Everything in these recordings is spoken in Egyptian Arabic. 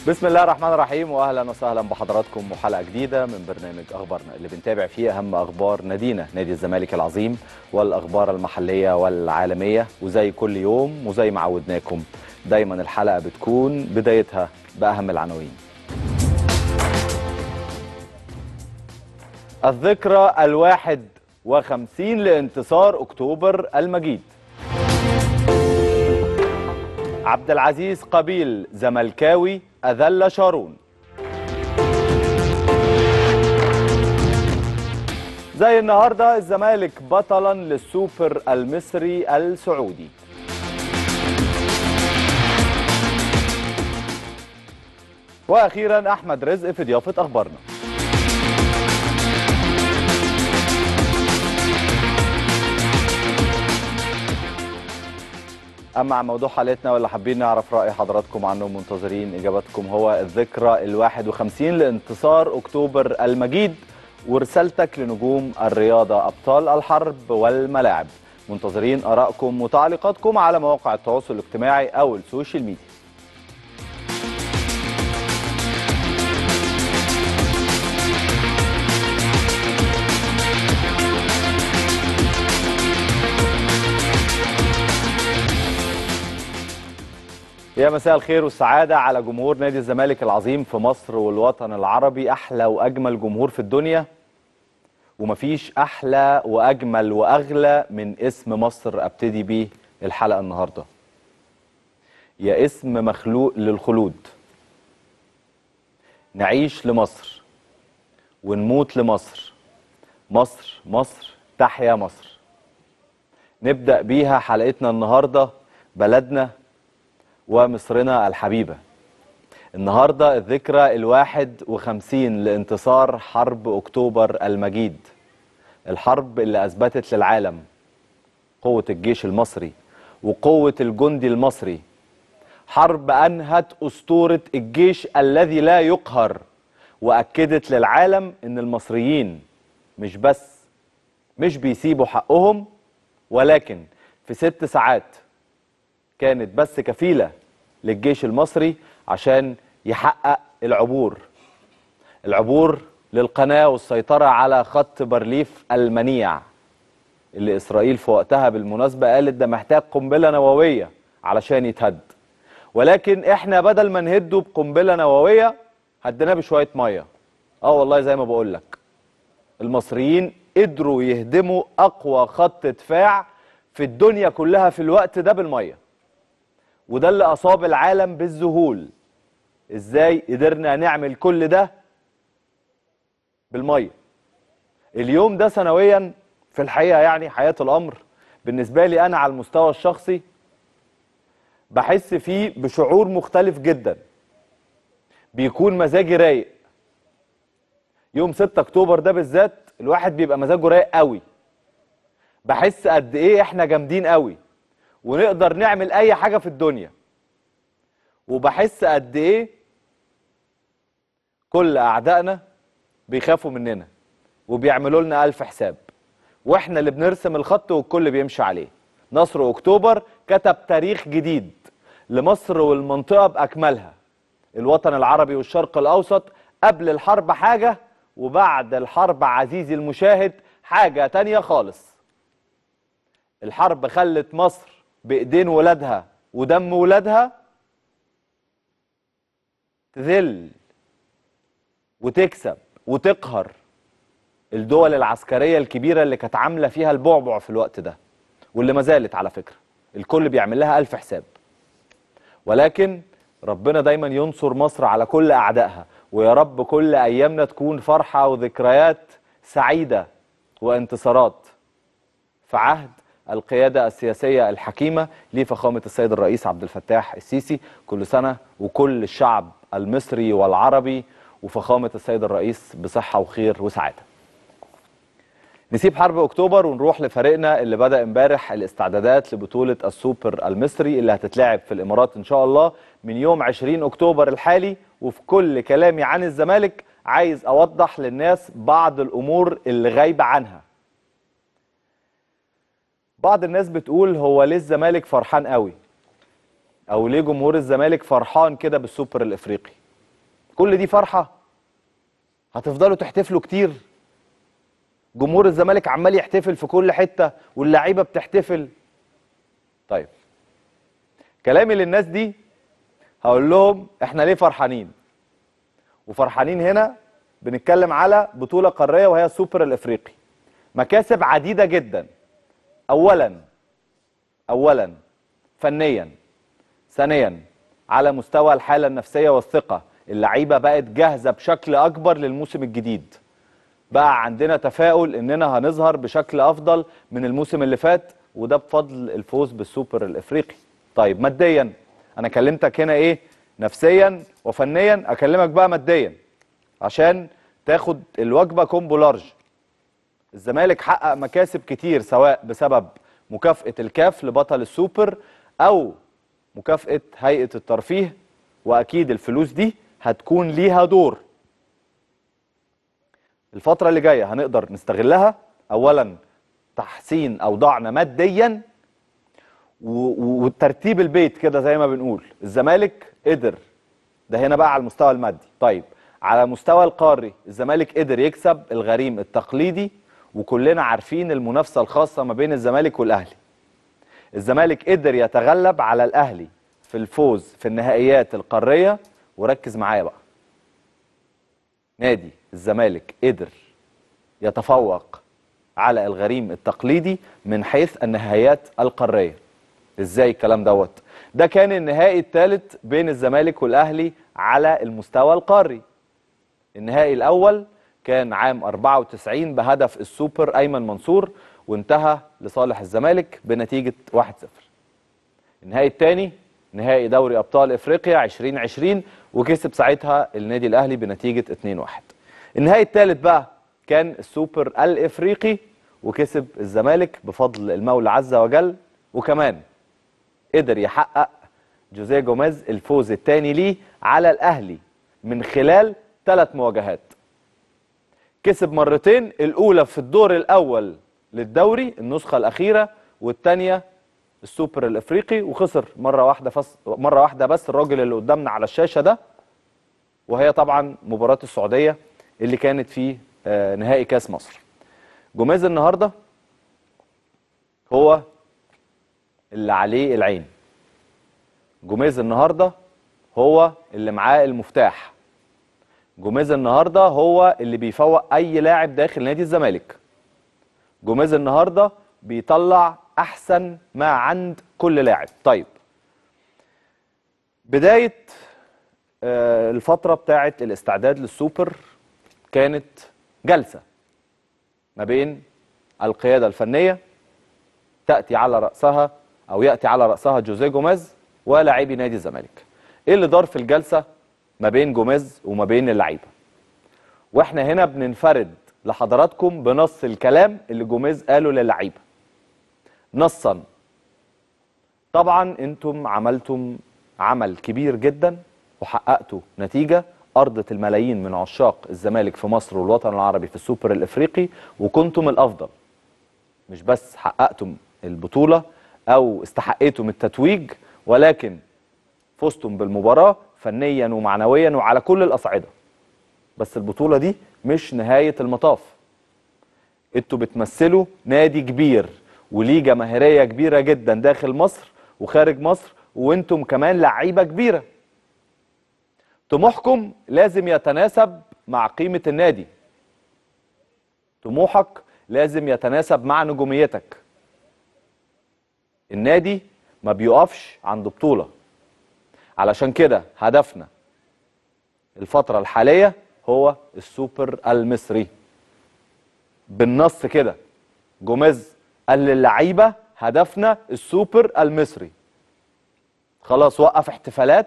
بسم الله الرحمن الرحيم واهلا وسهلا بحضراتكم وحلقه جديده من برنامج اخبارنا اللي بنتابع فيه اهم اخبار نادينا نادي الزمالك العظيم والاخبار المحليه والعالميه وزي كل يوم وزي ما عودناكم دايما الحلقه بتكون بدايتها باهم العناوين الذكرى الواحد وخمسين لانتصار اكتوبر المجيد عبد العزيز قبيل زملكاوي أذل شارون زي النهارده الزمالك بطلا للسوبر المصري السعودي واخيرا احمد رزق في ضيافه اخبارنا اما عن موضوع حلقتنا واللي حابين نعرف راي حضراتكم عنه منتظرين اجاباتكم هو الذكرى الواحد وخمسين لانتصار اكتوبر المجيد ورسالتك لنجوم الرياضه ابطال الحرب والملاعب منتظرين ارائكم وتعليقاتكم على مواقع التواصل الاجتماعي او السوشيال ميديا يا مساء الخير والسعادة على جمهور نادي الزمالك العظيم في مصر والوطن العربي أحلى وأجمل جمهور في الدنيا ومفيش أحلى وأجمل وأغلى من اسم مصر أبتدي بيه الحلقة النهاردة يا اسم مخلوق للخلود نعيش لمصر ونموت لمصر مصر مصر تحيا مصر نبدأ بيها حلقتنا النهاردة بلدنا ومصرنا الحبيبة النهاردة الذكرى الواحد وخمسين لانتصار حرب أكتوبر المجيد الحرب اللي أثبتت للعالم قوة الجيش المصري وقوة الجندي المصري حرب أنهت أسطورة الجيش الذي لا يقهر وأكدت للعالم أن المصريين مش بس مش بيسيبوا حقهم ولكن في ست ساعات كانت بس كفيله للجيش المصري عشان يحقق العبور العبور للقناه والسيطره على خط بارليف المنيع اللي اسرائيل في وقتها بالمناسبه قالت ده محتاج قنبله نوويه علشان يتهد ولكن احنا بدل ما نهده بقنبله نوويه هديناه بشويه ميه اه والله زي ما بقول لك المصريين قدروا يهدموا اقوى خط دفاع في الدنيا كلها في الوقت ده بالميه وده اللي اصاب العالم بالذهول ازاي قدرنا نعمل كل ده بالميه اليوم ده سنويا في الحقيقه يعني حياه الامر بالنسبه لي انا على المستوى الشخصي بحس فيه بشعور مختلف جدا بيكون مزاجي رايق يوم 6 اكتوبر ده بالذات الواحد بيبقى مزاجه رايق قوي بحس قد ايه احنا جامدين قوي ونقدر نعمل اي حاجه في الدنيا وبحس قد ايه كل اعدائنا بيخافوا مننا وبيعملوا لنا الف حساب واحنا اللي بنرسم الخط والكل بيمشي عليه نصر اكتوبر كتب تاريخ جديد لمصر والمنطقه باكملها الوطن العربي والشرق الاوسط قبل الحرب حاجه وبعد الحرب عزيزي المشاهد حاجه تانية خالص الحرب خلت مصر بايدين ولادها ودم ولادها تذل وتكسب وتقهر الدول العسكريه الكبيره اللي كانت عامله فيها البعبع في الوقت ده واللي ما زالت على فكره الكل بيعمل لها الف حساب ولكن ربنا دايما ينصر مصر على كل اعدائها ويا رب كل ايامنا تكون فرحه وذكريات سعيده وانتصارات في عهد القيادة السياسية الحكيمة لفخامة السيد الرئيس عبد الفتاح السيسي كل سنة وكل الشعب المصري والعربي وفخامة السيد الرئيس بصحة وخير وسعادة نسيب حرب أكتوبر ونروح لفريقنا اللي بدأ امبارح الاستعدادات لبطولة السوبر المصري اللي هتتلعب في الإمارات إن شاء الله من يوم 20 أكتوبر الحالي وفي كل كلامي عن الزمالك عايز أوضح للناس بعض الأمور اللي غايبة عنها بعض الناس بتقول هو ليه الزمالك فرحان قوي او ليه جمهور الزمالك فرحان كده بالسوبر الافريقي كل دي فرحه هتفضلوا تحتفلوا كتير جمهور الزمالك عمال يحتفل في كل حته واللعيبه بتحتفل طيب كلامي للناس دي هقول لهم احنا ليه فرحانين وفرحانين هنا بنتكلم على بطوله قاريه وهي السوبر الافريقي مكاسب عديده جدا اولا اولا فنيا ثانيا على مستوى الحاله النفسيه والثقه اللعيبه بقت جاهزه بشكل اكبر للموسم الجديد بقى عندنا تفاؤل اننا هنظهر بشكل افضل من الموسم اللي فات وده بفضل الفوز بالسوبر الافريقي طيب ماديا انا كلمتك هنا ايه نفسيا وفنيا اكلمك بقى ماديا عشان تاخد الوجبه كومبو لارج الزمالك حقق مكاسب كتير سواء بسبب مكافأة الكاف لبطل السوبر أو مكافأة هيئة الترفيه وأكيد الفلوس دي هتكون ليها دور الفترة اللي جاية هنقدر نستغلها أولا تحسين أوضاعنا ماديا و- وترتيب البيت كده زي ما بنقول الزمالك قدر ده هنا بقى على المستوى المادي طيب على مستوى القاري الزمالك قدر يكسب الغريم التقليدي وكلنا عارفين المنافسة الخاصة ما بين الزمالك والأهلي الزمالك قدر يتغلب على الأهلي في الفوز في النهائيات القارية وركز معايا بقى نادي الزمالك قدر يتفوق على الغريم التقليدي من حيث النهايات القارية ازاي الكلام دوت ده كان النهائي الثالث بين الزمالك والاهلي على المستوى القاري النهائي الاول كان عام 94 بهدف السوبر ايمن منصور وانتهى لصالح الزمالك بنتيجه 1-0 النهائي الثاني نهائي دوري ابطال افريقيا 2020 وكسب ساعتها النادي الاهلي بنتيجه 2-1 النهائي الثالث بقى كان السوبر الافريقي وكسب الزمالك بفضل المولى عز وجل وكمان قدر يحقق جوزيه جوميز الفوز الثاني ليه على الاهلي من خلال ثلاث مواجهات كسب مرتين الاولى في الدور الاول للدوري النسخه الاخيره والثانيه السوبر الافريقي وخسر مره واحده فس مره واحده بس الراجل اللي قدامنا على الشاشه ده وهي طبعا مباراه السعوديه اللي كانت في آه، نهائي كاس مصر جوميز النهارده هو اللي عليه العين جوميز النهارده هو اللي معاه المفتاح جوميز النهارده هو اللي بيفوق اي لاعب داخل نادي الزمالك جوميز النهارده بيطلع احسن ما عند كل لاعب طيب بدايه آه، الفتره بتاعه الاستعداد للسوبر كانت جلسه ما بين القياده الفنيه تاتي على راسها او ياتي على راسها جوزيه جوميز ولاعبي نادي الزمالك ايه اللي دار في الجلسه ما بين جوميز وما بين اللعيبه واحنا هنا بننفرد لحضراتكم بنص الكلام اللي جوميز قاله للعيبه نصا طبعا انتم عملتم عمل كبير جدا وحققتوا نتيجه ارضت الملايين من عشاق الزمالك في مصر والوطن العربي في السوبر الافريقي وكنتم الافضل مش بس حققتم البطوله او استحقيتم التتويج ولكن فزتم بالمباراه فنيا ومعنويا وعلى كل الاصعده بس البطوله دي مش نهايه المطاف انتوا بتمثلوا نادي كبير وليه جماهيريه كبيره جدا داخل مصر وخارج مصر وانتم كمان لعيبه كبيره طموحكم لازم يتناسب مع قيمه النادي طموحك لازم يتناسب مع نجوميتك النادي ما بيقفش عند بطوله علشان كده هدفنا الفترة الحالية هو السوبر المصري بالنص كده جوميز قال للعيبة هدفنا السوبر المصري خلاص وقف احتفالات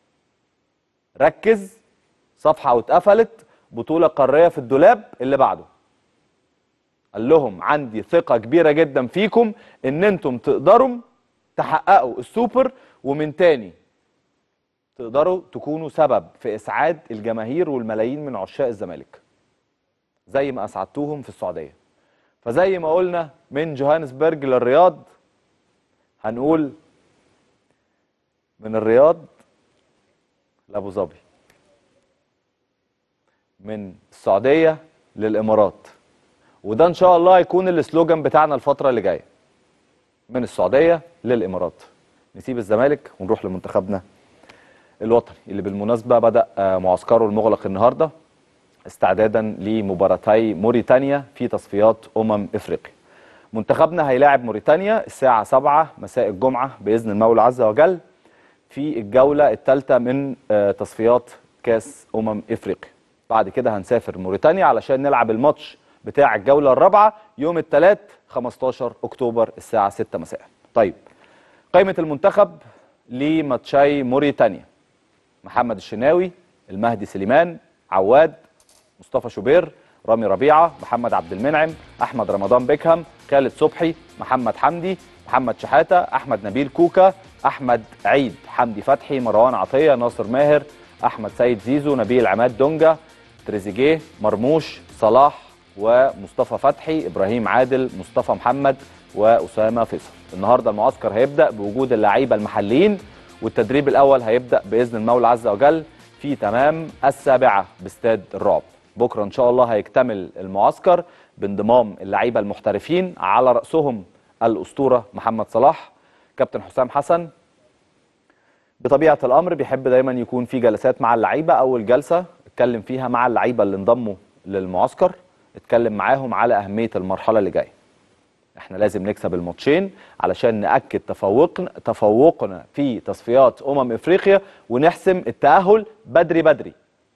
ركز صفحة واتقفلت بطولة قارية في الدولاب اللي بعده قال لهم عندي ثقة كبيرة جدا فيكم ان انتم تقدروا تحققوا السوبر ومن تاني تقدروا تكونوا سبب في اسعاد الجماهير والملايين من عشاق الزمالك زي ما اسعدتوهم في السعوديه فزي ما قلنا من جوهانسبرج للرياض هنقول من الرياض لابو ظبي من السعوديه للامارات وده ان شاء الله هيكون السلوجان بتاعنا الفتره اللي جايه من السعوديه للامارات نسيب الزمالك ونروح لمنتخبنا الوطني اللي بالمناسبه بدا آه، معسكره المغلق النهارده استعدادا لمباراتي موريتانيا في تصفيات امم افريقيا منتخبنا هيلاعب موريتانيا الساعه 7 مساء الجمعه باذن المولى عز وجل في الجوله الثالثه من آه، تصفيات كاس امم افريقيا بعد كده هنسافر موريتانيا علشان نلعب الماتش بتاع الجوله الرابعه يوم الثلاث 15 اكتوبر الساعه 6 مساء طيب قائمه المنتخب لماتشاي موريتانيا محمد الشناوي المهدي سليمان عواد مصطفى شوبير رامي ربيعه محمد عبد المنعم احمد رمضان بيكهام خالد صبحي محمد حمدي محمد شحاته احمد نبيل كوكا احمد عيد حمدي فتحي مروان عطيه ناصر ماهر احمد سيد زيزو نبيل عماد دونجا تريزيجيه مرموش صلاح ومصطفى فتحي ابراهيم عادل مصطفى محمد واسامه فيصل النهارده المعسكر هيبدا بوجود اللعيبه المحليين والتدريب الاول هيبدا باذن المولى عز وجل في تمام السابعه باستاد الرعب بكره ان شاء الله هيكتمل المعسكر بانضمام اللعيبه المحترفين على راسهم الاسطوره محمد صلاح كابتن حسام حسن بطبيعه الامر بيحب دايما يكون في جلسات مع اللعيبه اول جلسه اتكلم فيها مع اللعيبه اللي انضموا للمعسكر اتكلم معاهم على اهميه المرحله اللي جايه احنا لازم نكسب الماتشين علشان ناكد تفوقنا تفوقنا في تصفيات امم افريقيا ونحسم التاهل بدري بدري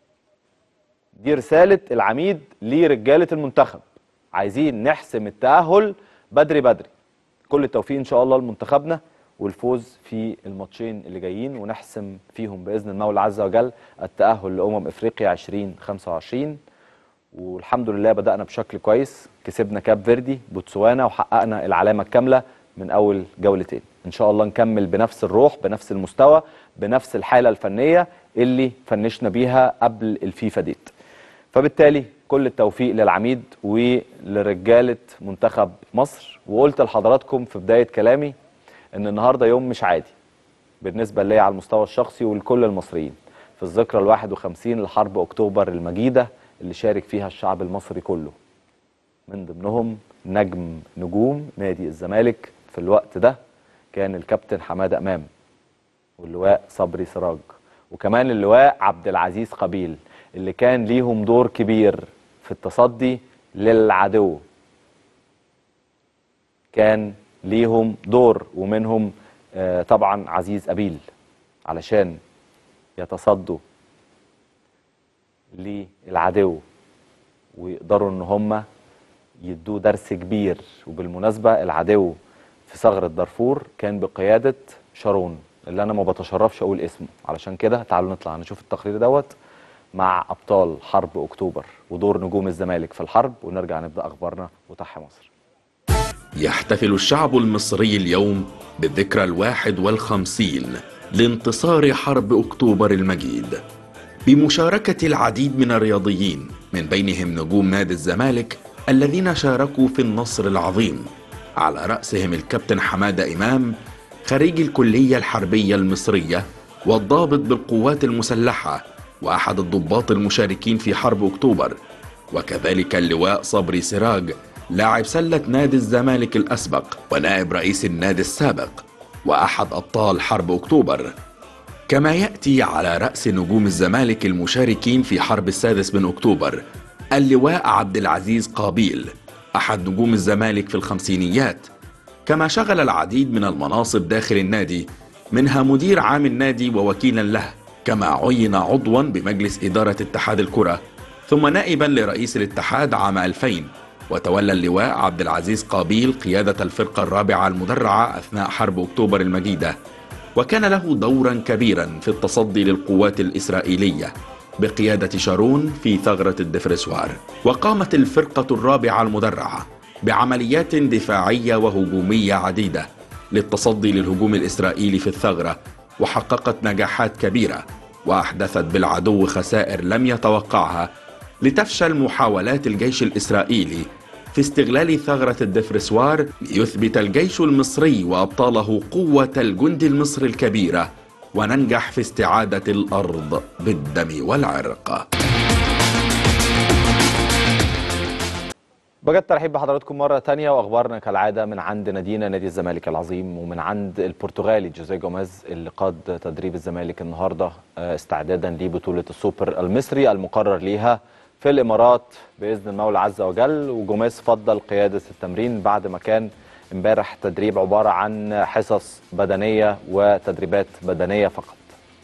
دي رساله العميد لرجاله المنتخب عايزين نحسم التاهل بدري بدري كل التوفيق ان شاء الله لمنتخبنا والفوز في الماتشين اللي جايين ونحسم فيهم باذن المولى عز وجل التاهل لامم افريقيا 2025 والحمد لله بدانا بشكل كويس كسبنا كاب فيردي بوتسوانا وحققنا العلامه الكامله من اول جولتين ان شاء الله نكمل بنفس الروح بنفس المستوى بنفس الحاله الفنيه اللي فنشنا بيها قبل الفيفا ديت فبالتالي كل التوفيق للعميد ولرجاله منتخب مصر وقلت لحضراتكم في بدايه كلامي ان النهارده يوم مش عادي بالنسبه ليا على المستوى الشخصي ولكل المصريين في الذكرى ال 51 لحرب اكتوبر المجيده اللي شارك فيها الشعب المصري كله من ضمنهم نجم نجوم نادي الزمالك في الوقت ده كان الكابتن حماده امام واللواء صبري سراج وكمان اللواء عبد العزيز قبيل اللي كان ليهم دور كبير في التصدي للعدو كان ليهم دور ومنهم آه، طبعا عزيز قبيل علشان يتصدوا للعدو ويقدروا ان هم يدوه درس كبير وبالمناسبه العدو في ثغره دارفور كان بقياده شارون اللي انا ما بتشرفش اقول اسمه علشان كده تعالوا نطلع نشوف التقرير دوت مع ابطال حرب اكتوبر ودور نجوم الزمالك في الحرب ونرجع نبدا اخبارنا وتحيا مصر يحتفل الشعب المصري اليوم بالذكرى الواحد والخمسين لانتصار حرب أكتوبر المجيد بمشاركة العديد من الرياضيين من بينهم نجوم نادي الزمالك الذين شاركوا في النصر العظيم على رأسهم الكابتن حمادة إمام خريج الكلية الحربية المصرية والضابط بالقوات المسلحة وأحد الضباط المشاركين في حرب أكتوبر وكذلك اللواء صبري سراج لاعب سلة نادي الزمالك الأسبق ونائب رئيس النادي السابق وأحد أبطال حرب أكتوبر كما يأتي على رأس نجوم الزمالك المشاركين في حرب السادس من أكتوبر اللواء عبد العزيز قابيل أحد نجوم الزمالك في الخمسينيات كما شغل العديد من المناصب داخل النادي منها مدير عام النادي ووكيلا له كما عين عضوا بمجلس إدارة اتحاد الكرة ثم نائبا لرئيس الاتحاد عام 2000 وتولى اللواء عبد العزيز قابيل قيادة الفرقة الرابعة المدرعة أثناء حرب أكتوبر المجيدة وكان له دورا كبيرا في التصدي للقوات الإسرائيلية بقيادة شارون في ثغرة الدفرسوار وقامت الفرقة الرابعة المدرعة بعمليات دفاعية وهجومية عديدة للتصدي للهجوم الإسرائيلي في الثغرة وحققت نجاحات كبيرة وأحدثت بالعدو خسائر لم يتوقعها لتفشل محاولات الجيش الإسرائيلي في استغلال ثغرة الدفرسوار ليثبت الجيش المصري وأبطاله قوة الجند المصري الكبيرة وننجح في استعادة الأرض بالدم والعرق بجد ترحيب بحضراتكم مرة تانية وأخبارنا كالعادة من عند نادينا نادي الزمالك العظيم ومن عند البرتغالي جوزيه جوميز اللي قاد تدريب الزمالك النهاردة آه، استعدادا لبطولة السوبر المصري المقرر ليها في الإمارات بإذن المولى عز وجل وجوميز فضل قيادة التمرين بعد ما كان امبارح تدريب عبارة عن حصص بدنية وتدريبات بدنية فقط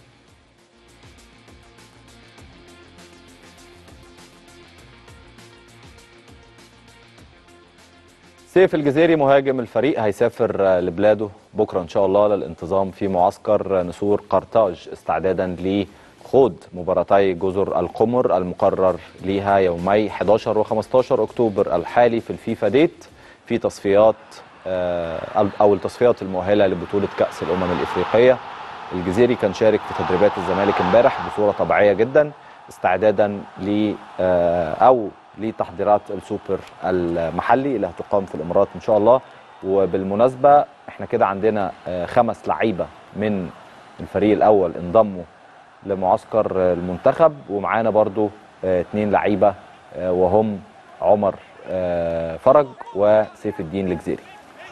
سيف الجزيري مهاجم الفريق هيسافر آه، لبلاده بكره ان شاء الله للانتظام في معسكر نسور قرطاج استعدادا لخوض مباراتي جزر القمر المقرر ليها يومي 11 و15 اكتوبر الحالي في الفيفا ديت في تصفيات آه، او التصفيات المؤهله لبطوله كاس الامم الافريقيه الجزيري كان شارك في تدريبات الزمالك امبارح بصوره طبيعيه جدا استعدادا ل آه، او لتحضيرات السوبر المحلي اللي هتقام في الامارات ان شاء الله وبالمناسبه احنا كده عندنا آه، خمس لعيبه من الفريق الاول انضموا لمعسكر آه، المنتخب ومعانا برضو آه، اتنين لعيبه آه، وهم عمر آه، فرج وسيف الدين الجزيري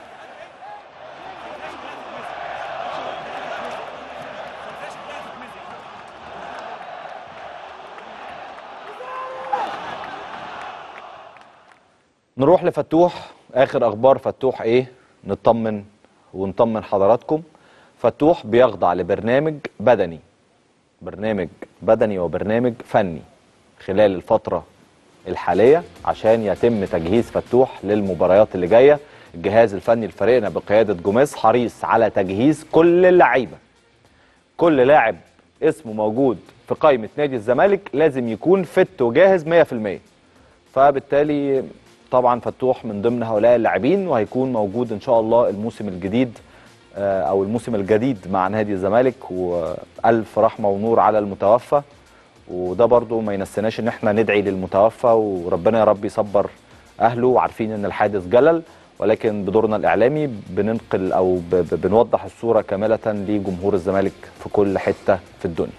نروح لفتوح اخر اخبار فتوح ايه نطمن ونطمن حضراتكم فتوح بيخضع لبرنامج بدني برنامج بدني وبرنامج فني خلال الفترة الحالية عشان يتم تجهيز فتوح للمباريات اللي جاية الجهاز الفني لفريقنا بقيادة جوميز حريص على تجهيز كل اللعيبة كل لاعب اسمه موجود في قائمة نادي الزمالك لازم يكون فت وجاهز 100% فبالتالي طبعا فتوح من ضمن هؤلاء اللاعبين وهيكون موجود ان شاء الله الموسم الجديد آه، او الموسم الجديد مع نادي الزمالك والف رحمه ونور على المتوفى وده برضو ما ينسناش ان احنا ندعي للمتوفى وربنا يا رب يصبر اهله وعارفين ان الحادث جلل ولكن بدورنا الاعلامي بننقل او ب- ب- بنوضح الصوره كامله لجمهور الزمالك في كل حته في الدنيا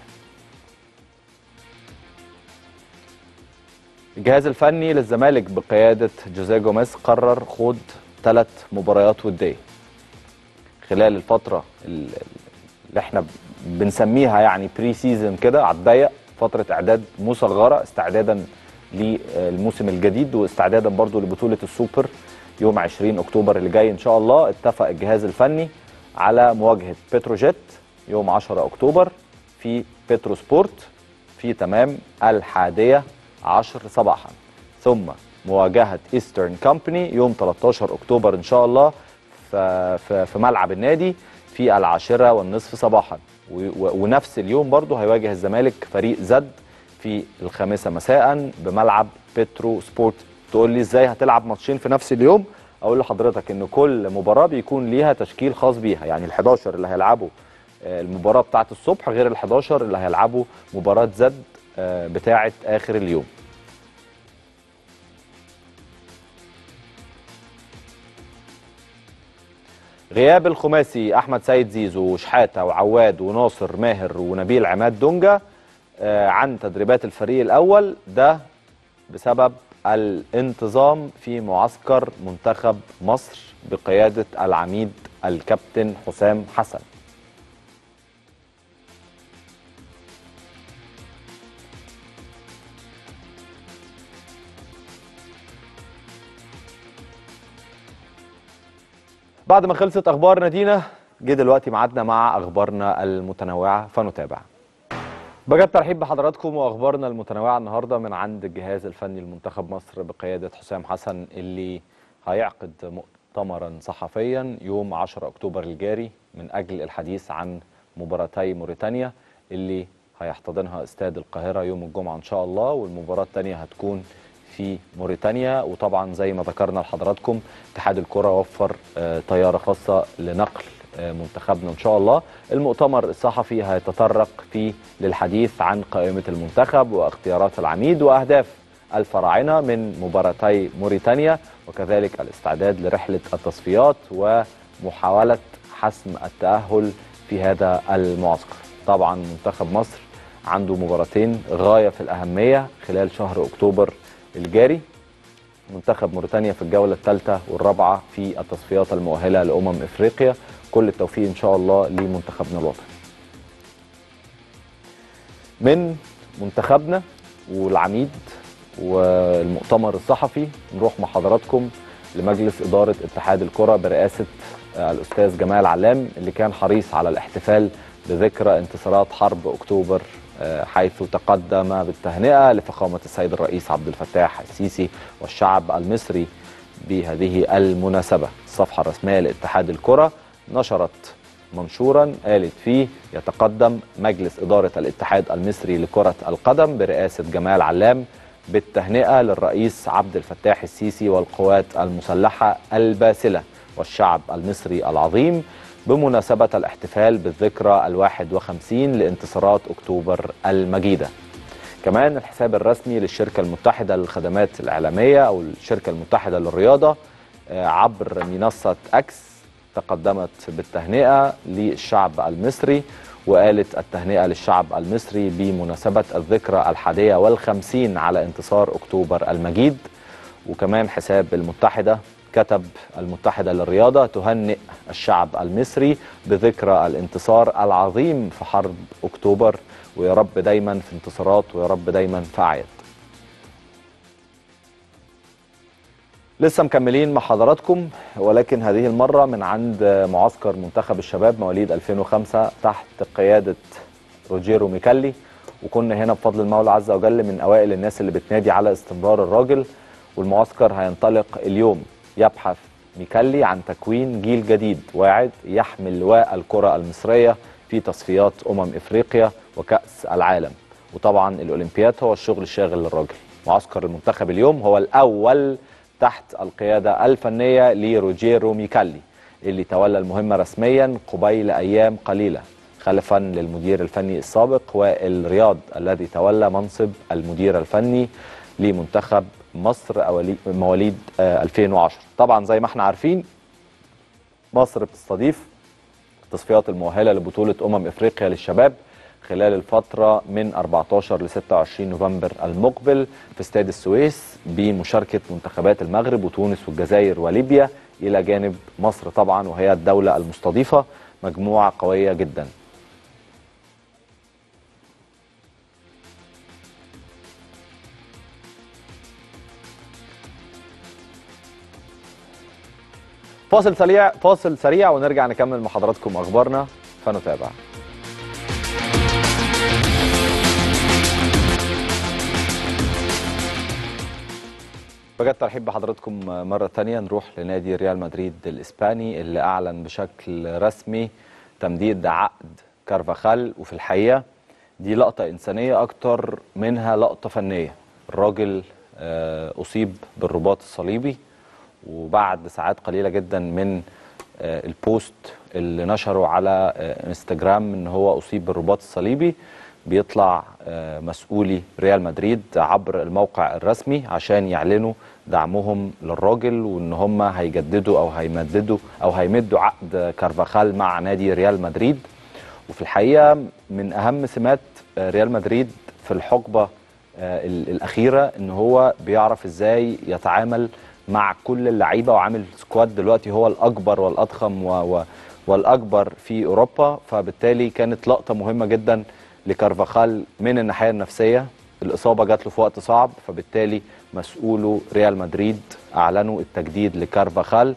الجهاز الفني للزمالك بقيادة جوزيه جوميز قرر خوض ثلاث مباريات ودية خلال الفترة ال- اللي احنا بنسميها يعني بري سيزون كده على الضيق فترة اعداد مصغرة استعدادا للموسم الجديد واستعدادا برضو لبطولة السوبر يوم 20 اكتوبر اللي جاي ان شاء الله اتفق الجهاز الفني على مواجهة بتروجيت يوم 10 اكتوبر في بترو سبورت في تمام الحادية عشر صباحا ثم مواجهة ايسترن كومباني يوم 13 اكتوبر ان شاء الله ف- ف- في ملعب النادي في العاشرة والنصف صباحا و- و- ونفس اليوم برضه هيواجه الزمالك فريق زد في الخامسة مساء بملعب بترو سبورت تقول لي ازاي هتلعب ماتشين في نفس اليوم اقول لحضرتك ان كل مباراة بيكون ليها تشكيل خاص بيها يعني ال11 اللي هيلعبوا آه، المباراة بتاعة الصبح غير ال11 اللي هيلعبوا مباراة زد آه، بتاعة آخر اليوم غياب الخماسي احمد سيد زيزو وشحاته وعواد وناصر ماهر ونبيل عماد دونجا آه، عن تدريبات الفريق الاول ده بسبب الانتظام في معسكر منتخب مصر بقياده العميد الكابتن حسام حسن بعد ما خلصت اخبار نادينا جه دلوقتي ميعادنا مع اخبارنا المتنوعه فنتابع بجد ترحيب بحضراتكم واخبارنا المتنوعه النهارده من عند الجهاز الفني لمنتخب مصر بقياده حسام حسن اللي هيعقد مؤتمرا صحفيا يوم 10 اكتوبر الجاري من اجل الحديث عن مباراتي موريتانيا اللي هيحتضنها استاد القاهره يوم الجمعه ان شاء الله والمباراه الثانيه هتكون في موريتانيا وطبعا زي ما ذكرنا لحضراتكم اتحاد الكره وفر آه، طياره خاصه لنقل آه، منتخبنا ان شاء الله المؤتمر الصحفي هيتطرق فيه للحديث عن قائمه المنتخب واختيارات العميد واهداف الفراعنه من مباراتي موريتانيا وكذلك الاستعداد لرحله التصفيات ومحاوله حسم التاهل في هذا المعسكر طبعا منتخب مصر عنده مباراتين غايه في الاهميه خلال شهر اكتوبر الجاري منتخب موريتانيا في الجوله الثالثه والرابعه في التصفيات المؤهله لامم افريقيا كل التوفيق ان شاء الله لمنتخبنا الوطني من منتخبنا والعميد والمؤتمر الصحفي نروح مع حضراتكم لمجلس إدارة اتحاد الكرة برئاسة الأستاذ جمال علام اللي كان حريص على الاحتفال بذكرى انتصارات حرب أكتوبر حيث تقدم بالتهنئة لفخامة السيد الرئيس عبد الفتاح السيسي والشعب المصري بهذه المناسبة الصفحة الرسمية لاتحاد الكرة نشرت منشورا قالت فيه يتقدم مجلس إدارة الاتحاد المصري لكرة القدم برئاسة جمال علام بالتهنئة للرئيس عبد الفتاح السيسي والقوات المسلحة الباسلة والشعب المصري العظيم بمناسبة الاحتفال بالذكرى الواحد وخمسين لانتصارات أكتوبر المجيدة كمان الحساب الرسمي للشركة المتحدة للخدمات الإعلامية أو الشركة المتحدة للرياضة عبر منصة أكس تقدمت بالتهنئة للشعب المصري وقالت التهنئة للشعب المصري بمناسبة الذكرى الحادية والخمسين على انتصار أكتوبر المجيد وكمان حساب المتحدة كتب المتحدة للرياضة تهنئ الشعب المصري بذكرى الانتصار العظيم في حرب أكتوبر ويا رب دايما في انتصارات ويا رب دايما في أعياد لسه مكملين مع حضراتكم ولكن هذه المرة من عند معسكر منتخب الشباب مواليد 2005 تحت قيادة روجيرو ميكالي وكنا هنا بفضل المولى عز وجل من أوائل الناس اللي بتنادي على استمرار الراجل والمعسكر هينطلق اليوم يبحث ميكالي عن تكوين جيل جديد واعد يحمل لواء الكرة المصرية في تصفيات أمم إفريقيا وكأس العالم وطبعا الأولمبياد هو الشغل الشاغل للراجل معسكر المنتخب اليوم هو الأول تحت القيادة الفنية لروجيرو ميكالي اللي تولى المهمة رسميا قبيل أيام قليلة خلفا للمدير الفني السابق وائل رياض الذي تولى منصب المدير الفني لمنتخب مصر مواليد 2010 طبعا زي ما احنا عارفين مصر بتستضيف التصفيات المؤهلة لبطولة أمم إفريقيا للشباب خلال الفترة من 14 ل 26 نوفمبر المقبل في استاد السويس بمشاركة منتخبات المغرب وتونس والجزائر وليبيا إلى جانب مصر طبعا وهي الدولة المستضيفة مجموعة قوية جدا فاصل سريع فاصل سريع ونرجع نكمل مع حضراتكم اخبارنا فنتابع بجد ترحيب بحضراتكم مرة تانية نروح لنادي ريال مدريد الإسباني اللي أعلن بشكل رسمي تمديد عقد كارفاخال وفي الحقيقة دي لقطة إنسانية أكتر منها لقطة فنية الراجل أصيب بالرباط الصليبي وبعد ساعات قليلة جدا من البوست اللي نشره على انستجرام ان هو اصيب بالرباط الصليبي بيطلع مسؤولي ريال مدريد عبر الموقع الرسمي عشان يعلنوا دعمهم للراجل وان هم هيجددوا او هيمددوا او هيمدوا عقد كارفاخال مع نادي ريال مدريد وفي الحقيقه من اهم سمات ريال مدريد في الحقبه الاخيره ان هو بيعرف ازاي يتعامل مع كل اللعيبه وعامل سكواد دلوقتي هو الاكبر والاضخم و و والاكبر في اوروبا فبالتالي كانت لقطه مهمه جدا لكارفاخال من الناحيه النفسيه الاصابه جات له في وقت صعب فبالتالي مسؤوله ريال مدريد اعلنوا التجديد لكارفاخال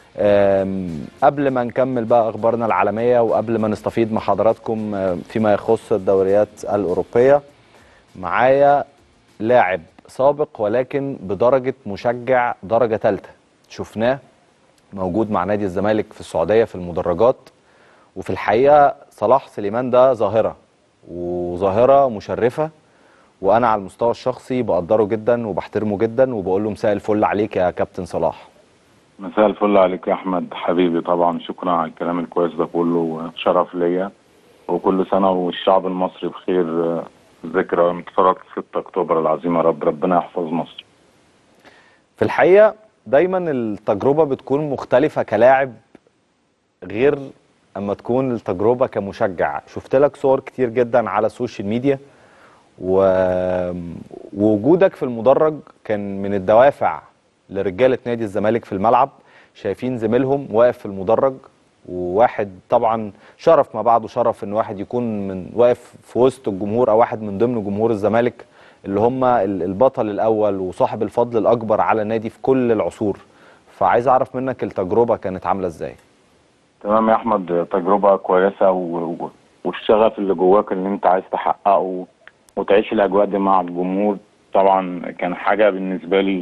قبل ما نكمل بقى اخبارنا العالميه وقبل ما نستفيد مع حضراتكم فيما يخص الدوريات الاوروبيه معايا لاعب سابق ولكن بدرجه مشجع درجه ثالثه شفناه موجود مع نادي الزمالك في السعوديه في المدرجات وفي الحقيقه صلاح سليمان ده ظاهره وظاهره مشرفه وانا على المستوى الشخصي بقدره جدا وبحترمه جدا وبقول له مساء الفل عليك يا كابتن صلاح مساء الفل عليك يا احمد حبيبي طبعا شكرا على الكلام الكويس ده كله شرف ليا وكل سنه والشعب المصري بخير ذكرى انتصارات 6 اكتوبر العظيمه يا رب ربنا يحفظ مصر في الحقيقه دايما التجربه بتكون مختلفه كلاعب غير اما تكون التجربه كمشجع شفت لك صور كتير جدا على السوشيال ميديا و... ووجودك في المدرج كان من الدوافع لرجاله نادي الزمالك في الملعب شايفين زميلهم واقف في المدرج وواحد طبعا شرف ما بعده شرف ان واحد يكون من واقف في وسط الجمهور او واحد من ضمن جمهور الزمالك اللي هم ال- البطل الاول وصاحب الفضل الاكبر على النادي في كل العصور فعايز اعرف منك التجربه كانت عامله ازاي تمام يا احمد تجربه كويسه و... و- والشغف اللي جواك اللي انت عايز تحققه وتعيش الاجواء دي مع الجمهور طبعا كان حاجه بالنسبه لي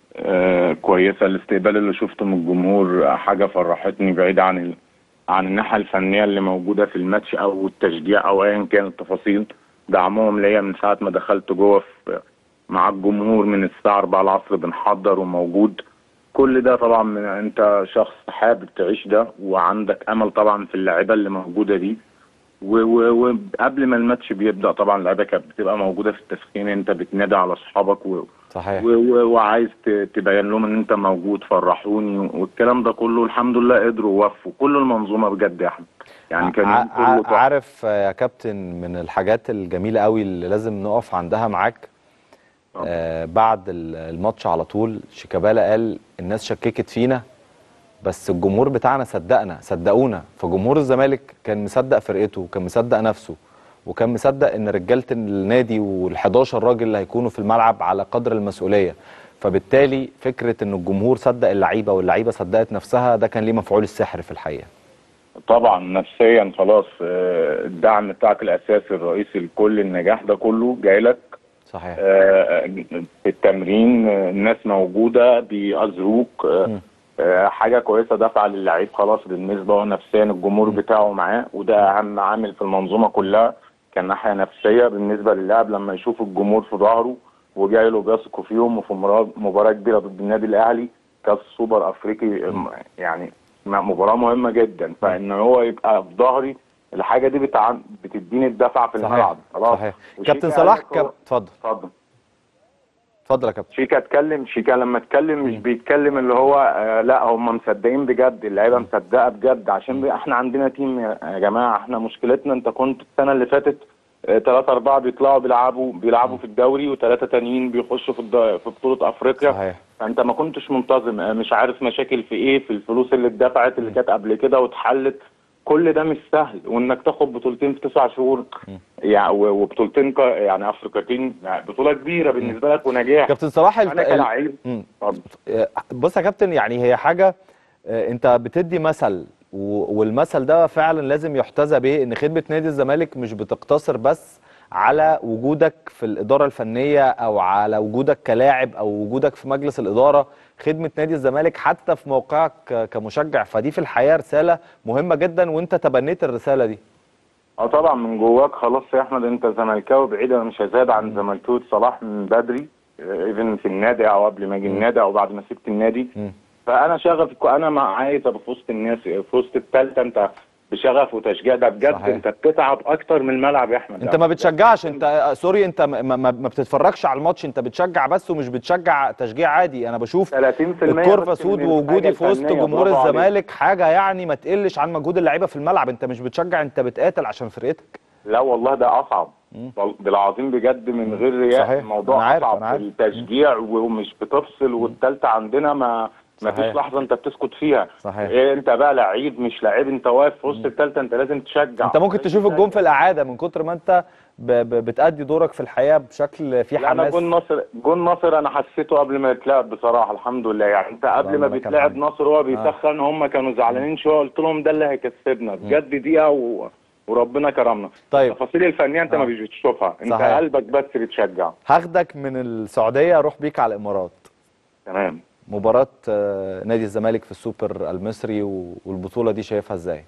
آه كويسه الاستقبال اللي شفته من الجمهور حاجه فرحتني بعيد عن ال... عن الناحيه الفنيه اللي موجوده في الماتش او التشجيع او ايا كان التفاصيل دعمهم ليا من ساعه ما دخلت جوه في مع الجمهور من الساعه 4 العصر بنحضر وموجود كل ده طبعا من انت شخص حابب تعيش ده وعندك امل طبعا في اللعيبه اللي موجوده دي و- و- وقبل ما الماتش بيبدا طبعا اللعيبه كانت بتبقى موجوده في التسخين انت بتنادي على اصحابك و... صحيح و... و... وعايز ت... تبين لهم ان انت موجود فرحوني والكلام ده كله الحمد لله قدروا ووفوا كل المنظومه بجد يا احمد يعني كان ع- يوم كله ع- تحفة. عارف يا كابتن من الحاجات الجميله قوي اللي لازم نقف عندها معاك آه بعد ال- الماتش على طول شيكابالا قال الناس شككت فينا بس الجمهور بتاعنا صدقنا صدقونا فجمهور الزمالك كان مصدق فرقته وكان مصدق نفسه وكان مصدق ان رجاله النادي وال11 راجل اللي هيكونوا في الملعب على قدر المسؤوليه فبالتالي فكره ان الجمهور صدق اللعيبه واللعيبه صدقت نفسها ده كان ليه مفعول السحر في الحقيقه طبعا نفسيا خلاص آه، الدعم بتاعك الاساسي الرئيسي لكل النجاح ده كله جاي لك صحيح آه، في التمرين آه، الناس موجوده بيأزروك آه، آه، حاجه كويسه دفعه للعيب خلاص بالنسبه هو نفسيا الجمهور بتاعه معاه وده اهم عامل في المنظومه كلها كان ناحيه نفسيه بالنسبه للاعب لما يشوف الجمهور في ظهره وجاي له بيثقوا فيهم وفي مرا- مباراه كبيره ضد النادي الاهلي كاس سوبر افريقي آم، يعني م- مباراه مهمه جدا فان هو يبقى في ظهري الحاجه دي بتع... بتديني الدفعه في صحيح الملعب خلاص صحيح وشيكا كابتن قال صلاح لك كاب... هو- اتفضل اتفضل اتفضل يا كابتن شيكا اتكلم شيكا لما اتكلم مش بيتكلم اللي هو آه لا هم مصدقين بجد اللعيبه مصدقه بجد عشان بي- احنا عندنا تيم يا يا جماعه احنا مشكلتنا انت كنت السنه اللي فاتت ثلاثة أربعة بيطلعوا بيلعبوا بيلعبوا في الدوري وثلاثة تانيين بيخشوا في الد- في بطولة أفريقيا صحيح فأنت ما كنتش منتظم آه، مش عارف مشاكل في إيه في الفلوس اللي اتدفعت اللي كانت قبل كده واتحلت كل ده مش سهل وإنك تاخد بطولتين في تسع شهور يعني و- وبطولتين ك- يعني أفريقيتين يعني بطولة كبيرة بالنسبة لك ونجاح كابتن صلاح الف... أنا ال- كلاعب مم. اتفضل. آه، بص يا كابتن يعني هي حاجه آه، انت بتدي مثل و- والمثل ده فعلا لازم يحتذى به ان خدمه نادي الزمالك مش بتقتصر بس على وجودك في الاداره الفنيه او على وجودك كلاعب او وجودك في مجلس الاداره خدمه نادي الزمالك حتى في موقعك ك- كمشجع فدي في الحقيقه رساله مهمه جدا وانت تبنيت الرساله دي اه طبعا من جواك خلاص يا احمد انت زملكاوي بعيد انا مش هزاد عن زملكاوي صلاح من بدري ايفن في النادي او قبل ما اجي النادي او بعد ما سبت النادي مم. فانا شغف انا مع عايز ابقى في وسط الناس في وسط الثالثه انت بشغف وتشجيع ده بجد صحيح. انت بتتعب اكتر من الملعب يا احمد انت ما بتشجعش انت آه، سوري انت ما, ما, ما بتتفرجش على الماتش انت بتشجع بس ومش بتشجع تشجيع عادي انا بشوف 30% الكورفا بس سود من ووجودي الحاجة في وسط الفنية، جمهور برافو عليك. الزمالك حاجه يعني ما تقلش عن مجهود اللعيبه في الملعب انت مش بتشجع انت بتقاتل عشان فرقتك لا والله ده اصعب وال- بالعظيم بجد من غير رياء صحيح. الموضوع أنا عارف، اصعب أنا عارف. في التشجيع ومش بتفصل والثالثه عندنا ما ما صحيح. فيش لحظه انت بتسكت فيها صحيح. إيه انت بقى لعيب مش لعيب انت واقف في وسط الثالثه انت لازم تشجع انت ممكن تشوف الجون في الاعاده من كتر ما انت ب ب بتأدي دورك في الحقيقه بشكل فيه لا انا حماس جون ناصر جون ناصر انا حسيته قبل ما يتلعب بصراحه الحمد لله يعني انت قبل اللهم ما لك بيتلعب الحمد. ناصر هو بيسخن هم كانوا زعلانين شويه قلت لهم ده اللي هيكسبنا بجد دقيقه و... وربنا كرمنا طيب. التفاصيل الفنيه انت آه. ما مش بتشوفها انت صحيح. قلبك بس بتشجع هاخدك من السعوديه اروح بيك على الامارات تمام مباراه آه، نادي الزمالك في السوبر المصري و- والبطوله دي شايفها ازاي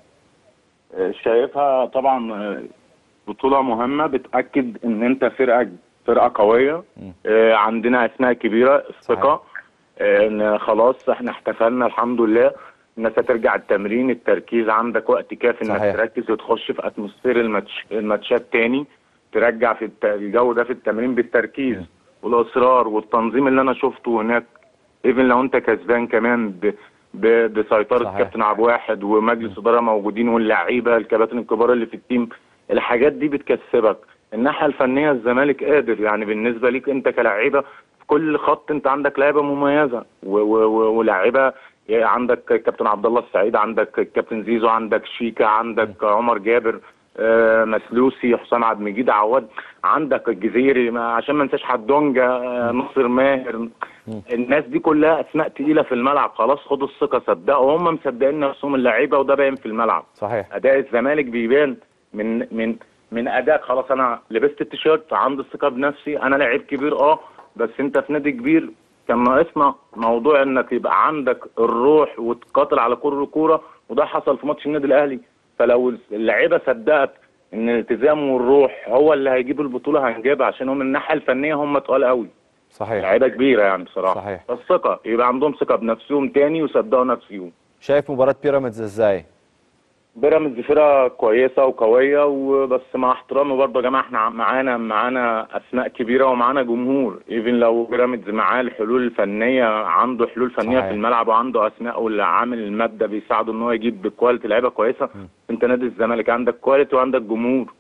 شايفها طبعا آه، بطولة مهمة بتأكد إن أنت فرقة فرقة قوية آه، عندنا أسماء كبيرة الثقة آه، إن خلاص إحنا احتفلنا الحمد لله الناس هترجع التمرين التركيز عندك وقت كافي إنك صحيح. تركز وتخش في أتموسفير الماتش الماتشات تاني ترجع في الت- الجو ده في التمرين بالتركيز والإصرار والتنظيم اللي أنا شفته هناك ايفن لو أنت كسبان كمان ب... ب- بسيطرة صحيح. كابتن عبد واحد ومجلس إدارة موجودين واللعيبة الكباتن الكبار اللي في التيم الحاجات دي بتكسبك الناحية الفنية الزمالك قادر يعني بالنسبة ليك أنت كلاعيبة كل خط انت عندك لعيبه مميزه و- و- و- ولاعيبه يعني عندك كابتن عبد الله السعيد عندك كابتن زيزو عندك شيكا عندك عمر جابر آه، مسلوسي حسام عبد المجيد عواد عندك الجزيري ما- عشان ما ننساش حدونجا آه، ناصر ماهر الناس دي كلها اسماء تقيله في الملعب خلاص خدوا الثقه صدقوا هم مصدقين نفسهم اللعيبه وده باين في الملعب صحيح اداء الزمالك بيبان من من من اداء خلاص انا لبست التيشيرت عندي الثقه بنفسي انا لعيب كبير اه بس انت في نادي كبير كان ناقصنا موضوع انك يبقى عندك الروح وتقاتل على كل كوره وده حصل في ماتش النادي الاهلي فلو اللعيبه صدقت ان الالتزام والروح هو اللي هيجيب البطوله هنجيبها عشان هم من الناحيه الفنيه هم تقال قوي صحيح لعيبه كبيره يعني بصراحه صحيح. فالثقه يبقى عندهم ثقه بنفسهم تاني ويصدقوا نفسهم شايف مباراه بيراميدز ازاي بيراميدز فرقه كويسه وقويه وبس مع احترامي برضه يا جماعه احنا معانا معانا اسماء كبيره ومعانا جمهور ايفن لو بيراميدز معاه الحلول الفنيه عنده حلول فنيه صحيح. في الملعب وعنده اسماء واللي عامل الماده بيساعده ان هو يجيب بكواليتي لعيبه كويسه انت نادي الزمالك عندك كواليتي وعندك جمهور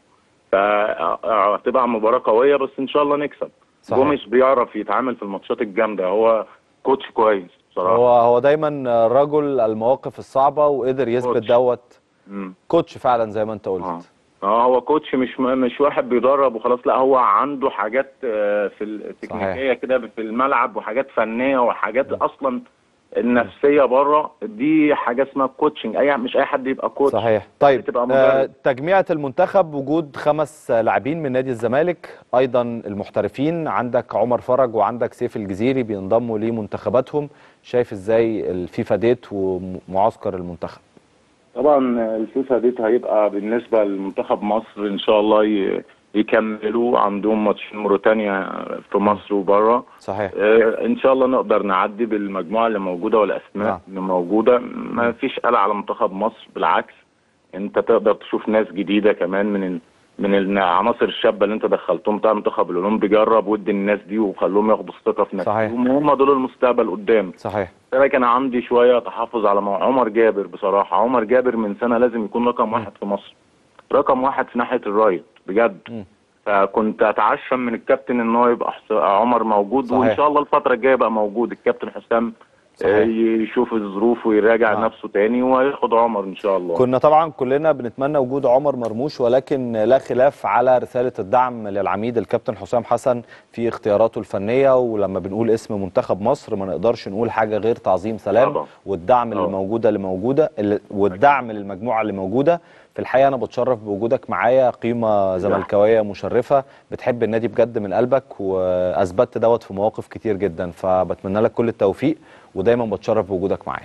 فهتبقى مباراه قويه بس ان شاء الله نكسب صحيح. جوميش بيعرف يتعامل في الماتشات الجامده هو كوتش كويس بصراحه هو هو دايما رجل المواقف الصعبه وقدر يثبت كوتش. دوت مم. كوتش فعلا زي ما انت اه قلت اه هو كوتش مش مش واحد بيدرب وخلاص لا هو عنده حاجات آه، في التكنيكيه كده في الملعب وحاجات فنيه وحاجات اصلا النفسيه بره دي حاجه اسمها كوتشنج اي مش اي حد يبقى كوتش صحيح طيب تبقى آه مدرب. تجميعة المنتخب وجود خمس لاعبين من نادي الزمالك ايضا المحترفين عندك عمر فرج وعندك سيف الجزيري بينضموا لمنتخباتهم شايف ازاي الفيفا ديت ومعسكر المنتخب طبعا الفيفا دي هيبقى بالنسبه لمنتخب مصر ان شاء الله ي- يكملوا عندهم ماتشين موريتانيا في مصر وبره صحيح آه، ان شاء الله نقدر نعدي بالمجموعه اللي موجوده والاسماء نعم. اللي موجوده ما فيش قلق على منتخب مصر بالعكس انت تقدر تشوف ناس جديده كمان من ال... من العناصر الشابه اللي انت دخلتهم بتاع المنتخب الاولمبي جرب ودي الناس دي وخلوهم ياخدوا الثقه في صحيح. نفسهم وهم دول المستقبل قدام صحيح لكن انا عندي شويه تحفظ على مو- عمر جابر بصراحه عمر جابر من سنه لازم يكون رقم واحد في مصر رقم واحد في ناحيه الرايت بجد مم. فكنت اتعشم من الكابتن ان هو يبقى حس- عمر موجود صحيح. وان شاء الله الفتره الجايه يبقى موجود الكابتن حسام صحيح. آه، يشوف الظروف ويراجع آه. نفسه تاني وياخد عمر ان شاء الله كنا طبعا كلنا بنتمنى وجود عمر مرموش ولكن لا خلاف على رسالة الدعم للعميد الكابتن حسام حسن في اختياراته الفنية ولما بنقول اسم منتخب مصر ما نقدرش نقول حاجة غير تعظيم سلام طبعا. والدعم اللي طبعا. موجودة اللي موجودة اللي والدعم للمجموعة اللي موجودة في الحقيقة أنا بتشرف بوجودك معايا قيمة زملكاوية مشرفة بتحب النادي بجد من قلبك وأثبتت دوت في مواقف كتير جدا فبتمنى لك كل التوفيق ودايما بتشرف بوجودك معايا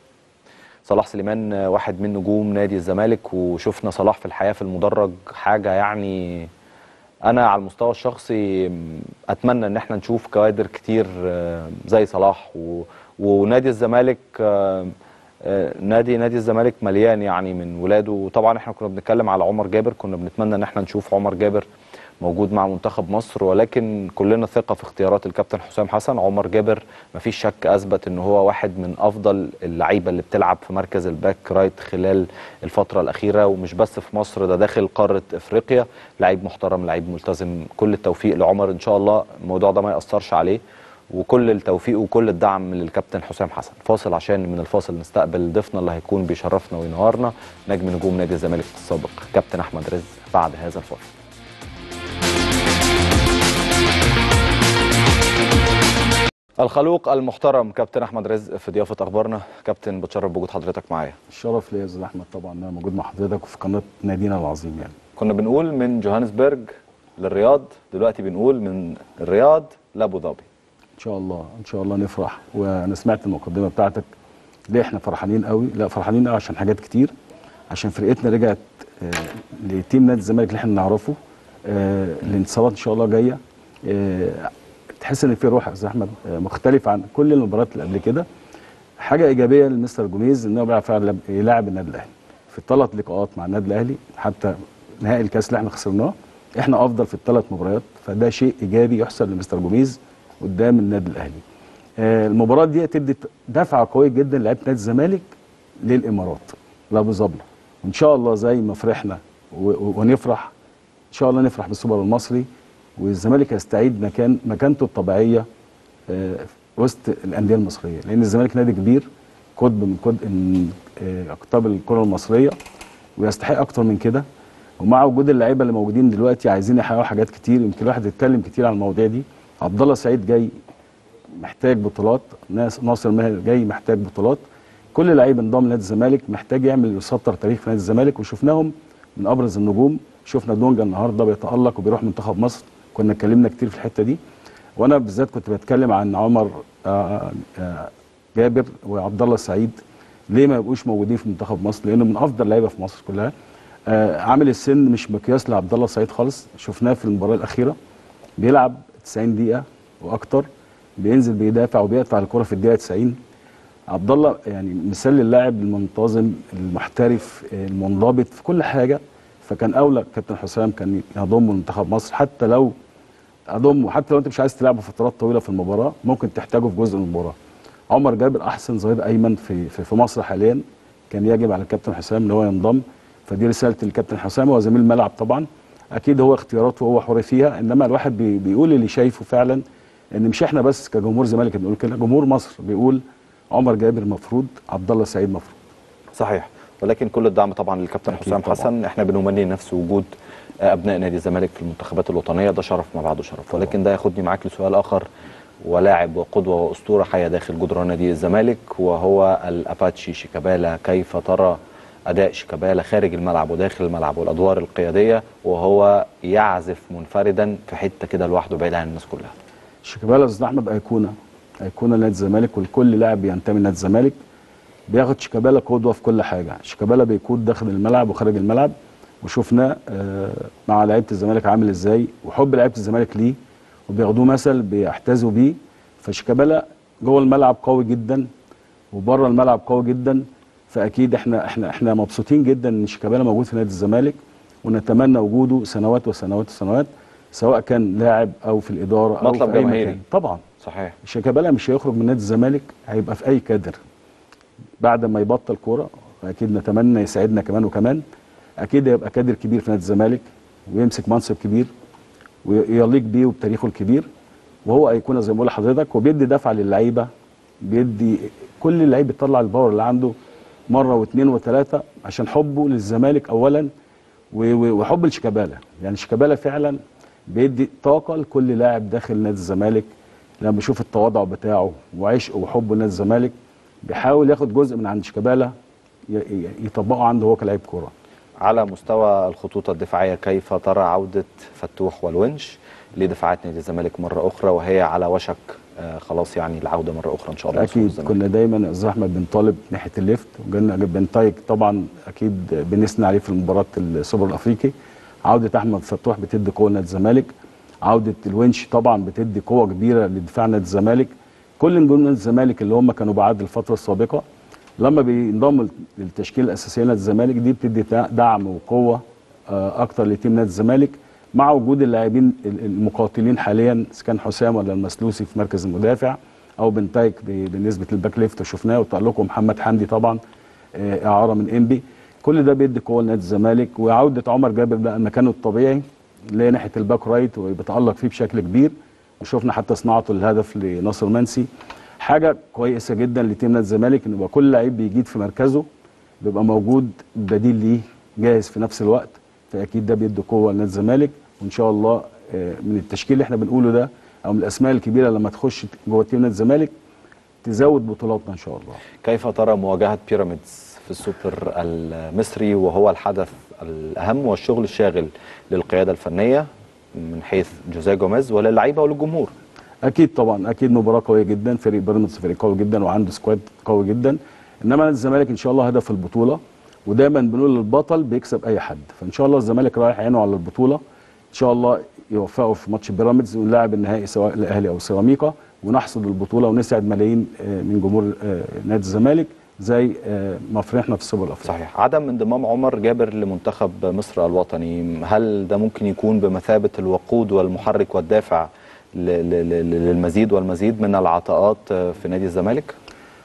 صلاح سليمان واحد من نجوم نادي الزمالك وشفنا صلاح في الحياة في المدرج حاجة يعني أنا على المستوى الشخصي أتمنى إن احنا نشوف كوادر كتير آه، زي صلاح و... ونادي الزمالك آه، آه، نادي نادي الزمالك مليان يعني من ولاده وطبعا احنا كنا بنتكلم على عمر جابر كنا بنتمنى ان احنا نشوف عمر جابر موجود مع منتخب مصر ولكن كلنا ثقة في اختيارات الكابتن حسام حسن عمر جابر مفيش شك أثبت أنه هو واحد من أفضل اللعيبة اللي بتلعب في مركز الباك رايت خلال الفترة الأخيرة ومش بس في مصر ده داخل قارة إفريقيا لعيب محترم لعيب ملتزم كل التوفيق لعمر إن شاء الله الموضوع ده ما يأثرش عليه وكل التوفيق وكل الدعم للكابتن حسام حسن فاصل عشان من الفاصل نستقبل ضيفنا اللي هيكون بيشرفنا وينورنا نجم نجوم نادي الزمالك السابق كابتن أحمد رزق بعد هذا الفاصل الخلوق المحترم كابتن احمد رزق في ضيافه اخبارنا كابتن بتشرف بوجود حضرتك معايا الشرف ليا يا استاذ احمد طبعا ان انا موجود مع حضرتك وفي قناه نادينا العظيم يعني كنا بنقول من جوهانسبرج للرياض دلوقتي بنقول من الرياض لابو ظبي ان شاء الله ان شاء الله نفرح وانا سمعت المقدمه بتاعتك ليه احنا فرحانين قوي لا فرحانين قوي عشان حاجات كتير عشان فرقتنا رجعت آه، لتيم نادي الزمالك اللي احنا نعرفه آه، الانتصارات ان شاء الله جايه آه، تحس ان في روح يا استاذ احمد آه، مختلف عن كل المباريات اللي قبل كده حاجه ايجابيه لمستر جوميز ان هو بيعرف يلعب- يلاعب النادي الاهلي في الثلاث لقاءات مع النادي الاهلي حتى نهائي الكاس اللي احنا خسرناه احنا افضل في الثلاث مباريات فده شيء ايجابي يحسب لمستر جوميز قدام النادي الاهلي آه، المباراه دي تدي دفعه قويه جدا لعيبه نادي الزمالك للامارات لابو ظبي وان شاء الله زي ما فرحنا و- و- ونفرح ان شاء الله نفرح بالسوبر المصري والزمالك يستعيد مكان مكانته الطبيعيه آه، وسط الانديه المصريه لان الزمالك نادي كبير قطب من قطب من آه، اقطاب الكره المصريه ويستحق اكتر من كده ومع وجود اللعيبه اللي موجودين دلوقتي عايزين يحققوا حاجات كتير يمكن الواحد يتكلم كتير عن المواضيع دي عبد الله سعيد جاي محتاج بطولات ناس ناصر ماهر جاي محتاج بطولات كل لعيب انضم لنادي الزمالك محتاج يعمل يسطر تاريخ في نادي الزمالك وشفناهم من ابرز النجوم شفنا دونجا النهارده بيتالق وبيروح منتخب مصر كنا اتكلمنا كتير في الحته دي وانا بالذات كنت بتكلم عن عمر آه، آه، جابر وعبد الله السعيد ليه ما يبقوش موجودين في منتخب مصر لانه من افضل لعيبه في مصر كلها آه، عامل السن مش مقياس لعبد الله السعيد خالص شفناه في المباراه الاخيره بيلعب 90 دقيقه واكتر بينزل بيدافع وبيقطع الكره في الدقيقه 90 عبد الله يعني مثال للاعب المنتظم المحترف المنضبط في كل حاجه فكان اولى كابتن حسام كان يضمه لمنتخب مصر حتى لو اضمه حتى لو انت مش عايز تلعبه فترات طويله في المباراه ممكن تحتاجه في جزء من المباراه عمر جابر احسن ظهير ايمن في في, في مصر حاليا كان يجب على الكابتن حسام ان هو ينضم فدي رساله الكابتن حسام هو زميل الملعب طبعا اكيد هو اختياراته وهو حر فيها انما الواحد بي بيقول اللي شايفه فعلا ان مش احنا بس كجمهور زمالك بنقول كده جمهور مصر بيقول عمر جابر مفروض عبد الله سعيد مفروض صحيح ولكن كل الدعم طبعا للكابتن أكيد حسام طبعاً. حسن احنا بنمني نفس وجود آه، ابناء نادي الزمالك في المنتخبات الوطنيه ده شرف ما بعده شرف ولكن ده ياخدني معاك لسؤال اخر ولاعب وقدوه واسطوره حيه داخل جدران نادي الزمالك وهو الاباتشي شيكابالا كيف ترى اداء شيكابالا خارج الملعب وداخل الملعب والادوار القياديه وهو يعزف منفردا في حته كده لوحده بعيد عن الناس كلها شيكابالا استاذ احمد ايقونه ايقونه نادي الزمالك والكل لاعب بينتمي لنادي الزمالك بياخد شيكابالا قدوه في كل حاجه شيكابالا بيقود داخل الملعب وخارج الملعب وشفناه آه، مع لعيبه الزمالك عامل ازاي وحب لعيبه الزمالك ليه وبياخدوه مثل بيحتذوا بيه فشيكابالا جوه الملعب قوي جدا وبره الملعب قوي جدا فاكيد احنا احنا احنا مبسوطين جدا ان شيكابالا موجود في نادي الزمالك ونتمنى وجوده سنوات وسنوات وسنوات سواء كان لاعب او في الاداره او مطلب في اي جماهيري. مكان طبعا صحيح شيكابالا مش هيخرج من نادي الزمالك هيبقى في اي كادر بعد ما يبطل كوره اكيد نتمنى يساعدنا كمان وكمان اكيد هيبقى كادر كبير في نادي الزمالك ويمسك منصب كبير ويليق بيه وبتاريخه الكبير وهو ايقونه زي ما بقول لحضرتك وبيدي دفعه للعيبه بيدي كل لعيب بيطلع الباور اللي عنده مره واثنين وثلاثه عشان حبه للزمالك اولا و- و- وحب لشيكابالا يعني شيكابالا فعلا بيدي طاقه لكل لاعب داخل نادي الزمالك لما بيشوف التواضع بتاعه وعشقه وحبه لنادي الزمالك بيحاول ياخد جزء من عند شيكابالا ي- ي- يطبقه عنده هو كلاعب كوره على مستوى الخطوط الدفاعيه كيف ترى عوده فتوح والونش لدفاعات نادي الزمالك مره اخرى وهي على وشك آه، خلاص يعني العوده مره اخرى ان شاء الله لصفوف اكيد الزمالك. كنا دايما يا استاذ احمد بنطالب ناحيه الليفت وجالنا بنتايج طبعا اكيد بنثني عليه في مباراه السوبر الافريقي عوده احمد فتوح بتدي قوه نادي الزمالك عوده الونش طبعا بتدي قوه كبيره لدفاع نادي الزمالك كل نجوم نادي الزمالك اللي هم كانوا بعد الفتره السابقه لما بينضموا للتشكيله الاساسيه نادي الزمالك دي بتدي دعم وقوه آه، اكتر لتيم نادي الزمالك مع وجود اللاعبين ال- المقاتلين حاليا اذا كان حسام ولا المسلوسي في مركز المدافع او بنتايك ب- بالنسبه للباك ليفت وشفناه وتالقه محمد حمدي طبعا آه، اعاره من انبي كل ده بيدي قوه لنادي الزمالك وعوده عمر جابر بقى مكانه الطبيعي اللي هي ناحيه الباك رايت وبيتالق فيه بشكل كبير وشفنا حتى صناعته الهدف لناصر منسي حاجه كويسه جدا لتيم نادي الزمالك ان يبقى كل لعيب بيجيد في مركزه بيبقى موجود بديل ليه جاهز في نفس الوقت فاكيد ده بيدي قوه لنادي الزمالك وان شاء الله آه، من التشكيل اللي احنا بنقوله ده او من الاسماء الكبيره لما تخش جوه تيم نادي الزمالك تزود بطولاتنا ان شاء الله كيف ترى مواجهه بيراميدز في السوبر المصري وهو الحدث الاهم والشغل الشاغل للقياده الفنيه من حيث جوزيه جوميز وللعيبه وللجمهور اكيد طبعا اكيد مباراه قويه جدا فريق بيراميدز فريق قوي جدا وعنده سكواد قوي جدا انما نادي الزمالك ان شاء الله هدف البطوله ودايما بنقول البطل بيكسب اي حد فان شاء الله الزمالك رايح عينه على البطوله ان شاء الله يوفقوا في ماتش بيراميدز ونلاعب النهائي سواء الاهلي او سيراميكا ونحصد البطوله ونسعد ملايين آه، من جمهور آه، نادي الزمالك زي آه، ما فرحنا في السوبر الافريقي صحيح عدم انضمام عمر جابر لمنتخب مصر الوطني هل ده ممكن يكون بمثابه الوقود والمحرك والدافع ل- ل- ل- للمزيد والمزيد من العطاءات في نادي الزمالك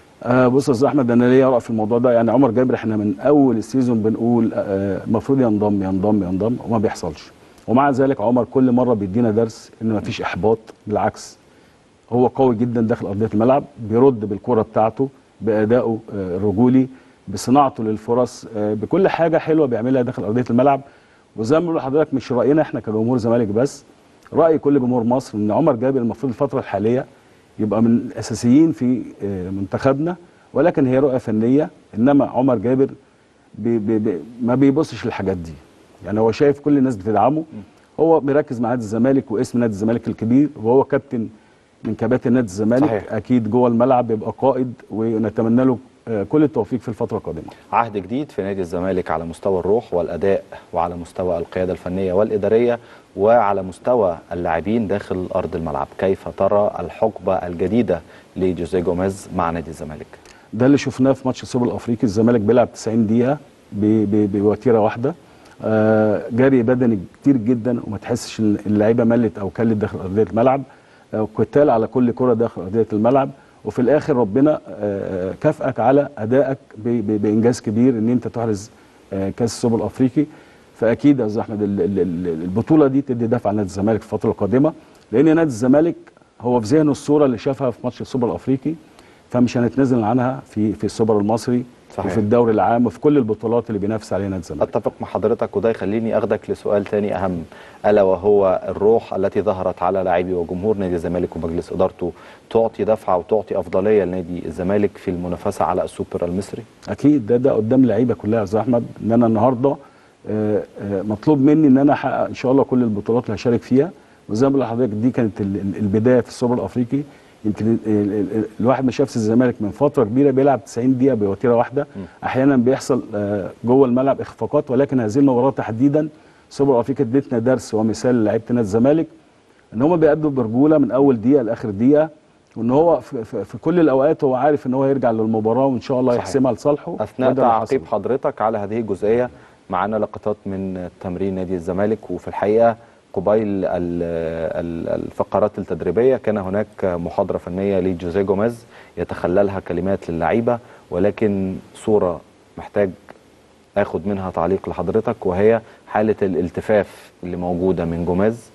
آه بص يا استاذ احمد انا ليا راي في الموضوع ده يعني عمر جابر احنا من اول السيزون بنقول آه، المفروض ينضم ينضم ينضم وما بيحصلش ومع ذلك عمر كل مره بيدينا درس ان ما فيش احباط بالعكس هو قوي جدا داخل ارضيه الملعب بيرد بالكره بتاعته بادائه آه، الرجولي بصناعته للفرص آه، بكل حاجه حلوه بيعملها داخل ارضيه الملعب وزي ما بقول لحضرتك مش راينا احنا كجمهور زمالك بس راي كل جمهور مصر ان عمر جابر المفروض الفتره الحاليه يبقى من الاساسيين في آه، منتخبنا ولكن هي رؤيه فنيه انما عمر جابر بي بي بي ما بيبصش للحاجات دي يعني هو شايف كل الناس بتدعمه هو بيركز مع نادي الزمالك واسم نادي الزمالك الكبير وهو كابتن من كباتن نادي الزمالك صحيح. اكيد جوه الملعب يبقى قائد ونتمنى له آه، كل التوفيق في الفتره القادمه عهد جديد في نادي الزمالك على مستوى الروح والاداء وعلى مستوى القياده الفنيه والاداريه وعلى مستوى اللاعبين داخل ارض الملعب كيف ترى الحقبه الجديده لجوزيه جوميز مع نادي الزمالك ده اللي شفناه في ماتش السوبر الافريقي الزمالك بيلعب 90 دقيقه ب- ب- بوتيره واحده آه، جري بدني كتير جدا وما تحسش ان اللعيبه ملت او كلت داخل ارضيه الملعب آه، قتال على كل كره داخل ارضيه الملعب وفي الاخر ربنا آه، كافئك على ادائك ب- ب- بانجاز كبير ان انت تحرز آه، كاس السوبر الافريقي فاكيد يا استاذ احمد ال- ال- ال- البطوله دي تدي دفعه لنادي الزمالك في الفتره القادمه لان نادي الزمالك هو في ذهنه الصوره اللي شافها في ماتش السوبر الافريقي فمش هنتنازل عنها في في السوبر المصري صحيح. وفي الدوري العام وفي كل البطولات اللي بينافس عليها نادي الزمالك اتفق مع حضرتك وده يخليني اخدك لسؤال تاني اهم الا وهو الروح التي ظهرت على لاعبي وجمهور نادي الزمالك ومجلس ادارته تعطي دفعه وتعطي افضليه لنادي الزمالك في المنافسه على السوبر المصري اكيد ده ده قدام اللعيبه كلها يا استاذ احمد ان انا النهارده آه، آه، مطلوب مني ان انا احقق ان شاء الله كل البطولات اللي هشارك فيها وزي ما بقول لحضرتك دي كانت ال- ال- البدايه في السوبر الافريقي يمكن ال- ال- ال- الواحد ما شافش الزمالك من فتره كبيره بيلعب 90 دقيقه بوتيره واحده احيانا بيحصل آه، جوه الملعب اخفاقات ولكن هذه المباراه تحديدا السوبر الافريقي ادتنا درس ومثال لعيبه نادي الزمالك ان هم بيأدوا برجوله من اول دقيقه لاخر دقيقه وان هو في, في, في كل الاوقات هو عارف ان هو يرجع للمباراه وان شاء الله صحيح. يحسمها لصالحه اثناء وده اللي تعقيب حصل. حضرتك على هذه الجزئيه معانا لقطات من تمرين نادي الزمالك وفي الحقيقه قبيل ال- ال- الفقرات التدريبيه كان هناك محاضره فنيه لجوزيه جوميز يتخللها كلمات للعيبه ولكن صوره محتاج اخد منها تعليق لحضرتك وهي حاله الالتفاف اللي موجوده من جوميز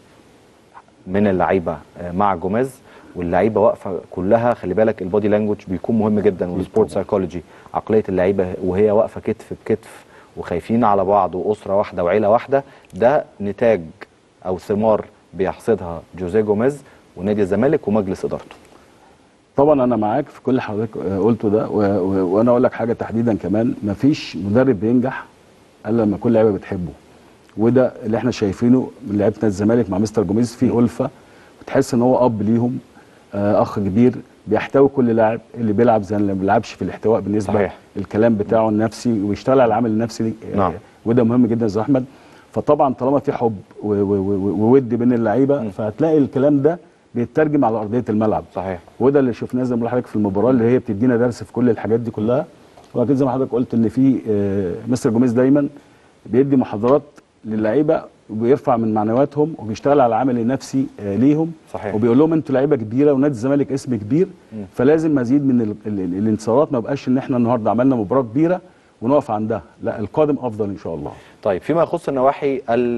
من اللعيبه آه، مع جوميز واللعيبه واقفه كلها خلي بالك البودي لانجوج بيكون مهم جدا والسبورت سايكولوجي عقليه اللعيبه وهي واقفه كتف بكتف وخايفين على بعض واسره واحده وعيله واحده ده نتاج او ثمار بيحصدها جوزيه جوميز ونادي الزمالك ومجلس ادارته طبعا انا معاك في كل اللي حضرتك آه، قلته ده و- و- وانا اقول لك حاجه تحديدا كمان مفيش مدرب بينجح الا لما كل لعيبه بتحبه وده اللي احنا شايفينه من لعيبه نادي الزمالك مع مستر جوميز في الفه وتحس ان هو اب ليهم آه، اخ كبير بيحتوي كل لاعب اللي بيلعب زي اللي ما بيلعبش في الاحتواء بالنسبه صحيح. الكلام بتاعه النفسي ويشتغل على العامل النفسي آه، نعم. وده مهم جدا يا استاذ احمد فطبعا طالما في حب و- و- و- وود بين اللعيبه فهتلاقي الكلام ده بيترجم على ارضيه الملعب صحيح وده اللي شفناه زي ما بقول لحضرتك في المباراه اللي هي بتدينا درس في كل الحاجات دي كلها واكيد زي ما حضرتك قلت ان في آه، مستر جوميز دايما بيدي محاضرات للعيبه وبيرفع من معنوياتهم وبيشتغل على العامل النفسي آه، ليهم صحيح. وبيقول لهم انتوا لعيبه كبيره ونادي الزمالك اسم كبير فلازم مزيد من ال ال ال الانتصارات ما بقاش ان احنا النهارده عملنا مباراه كبيره ونقف عندها لا القادم افضل ان شاء الله طيب فيما يخص النواحي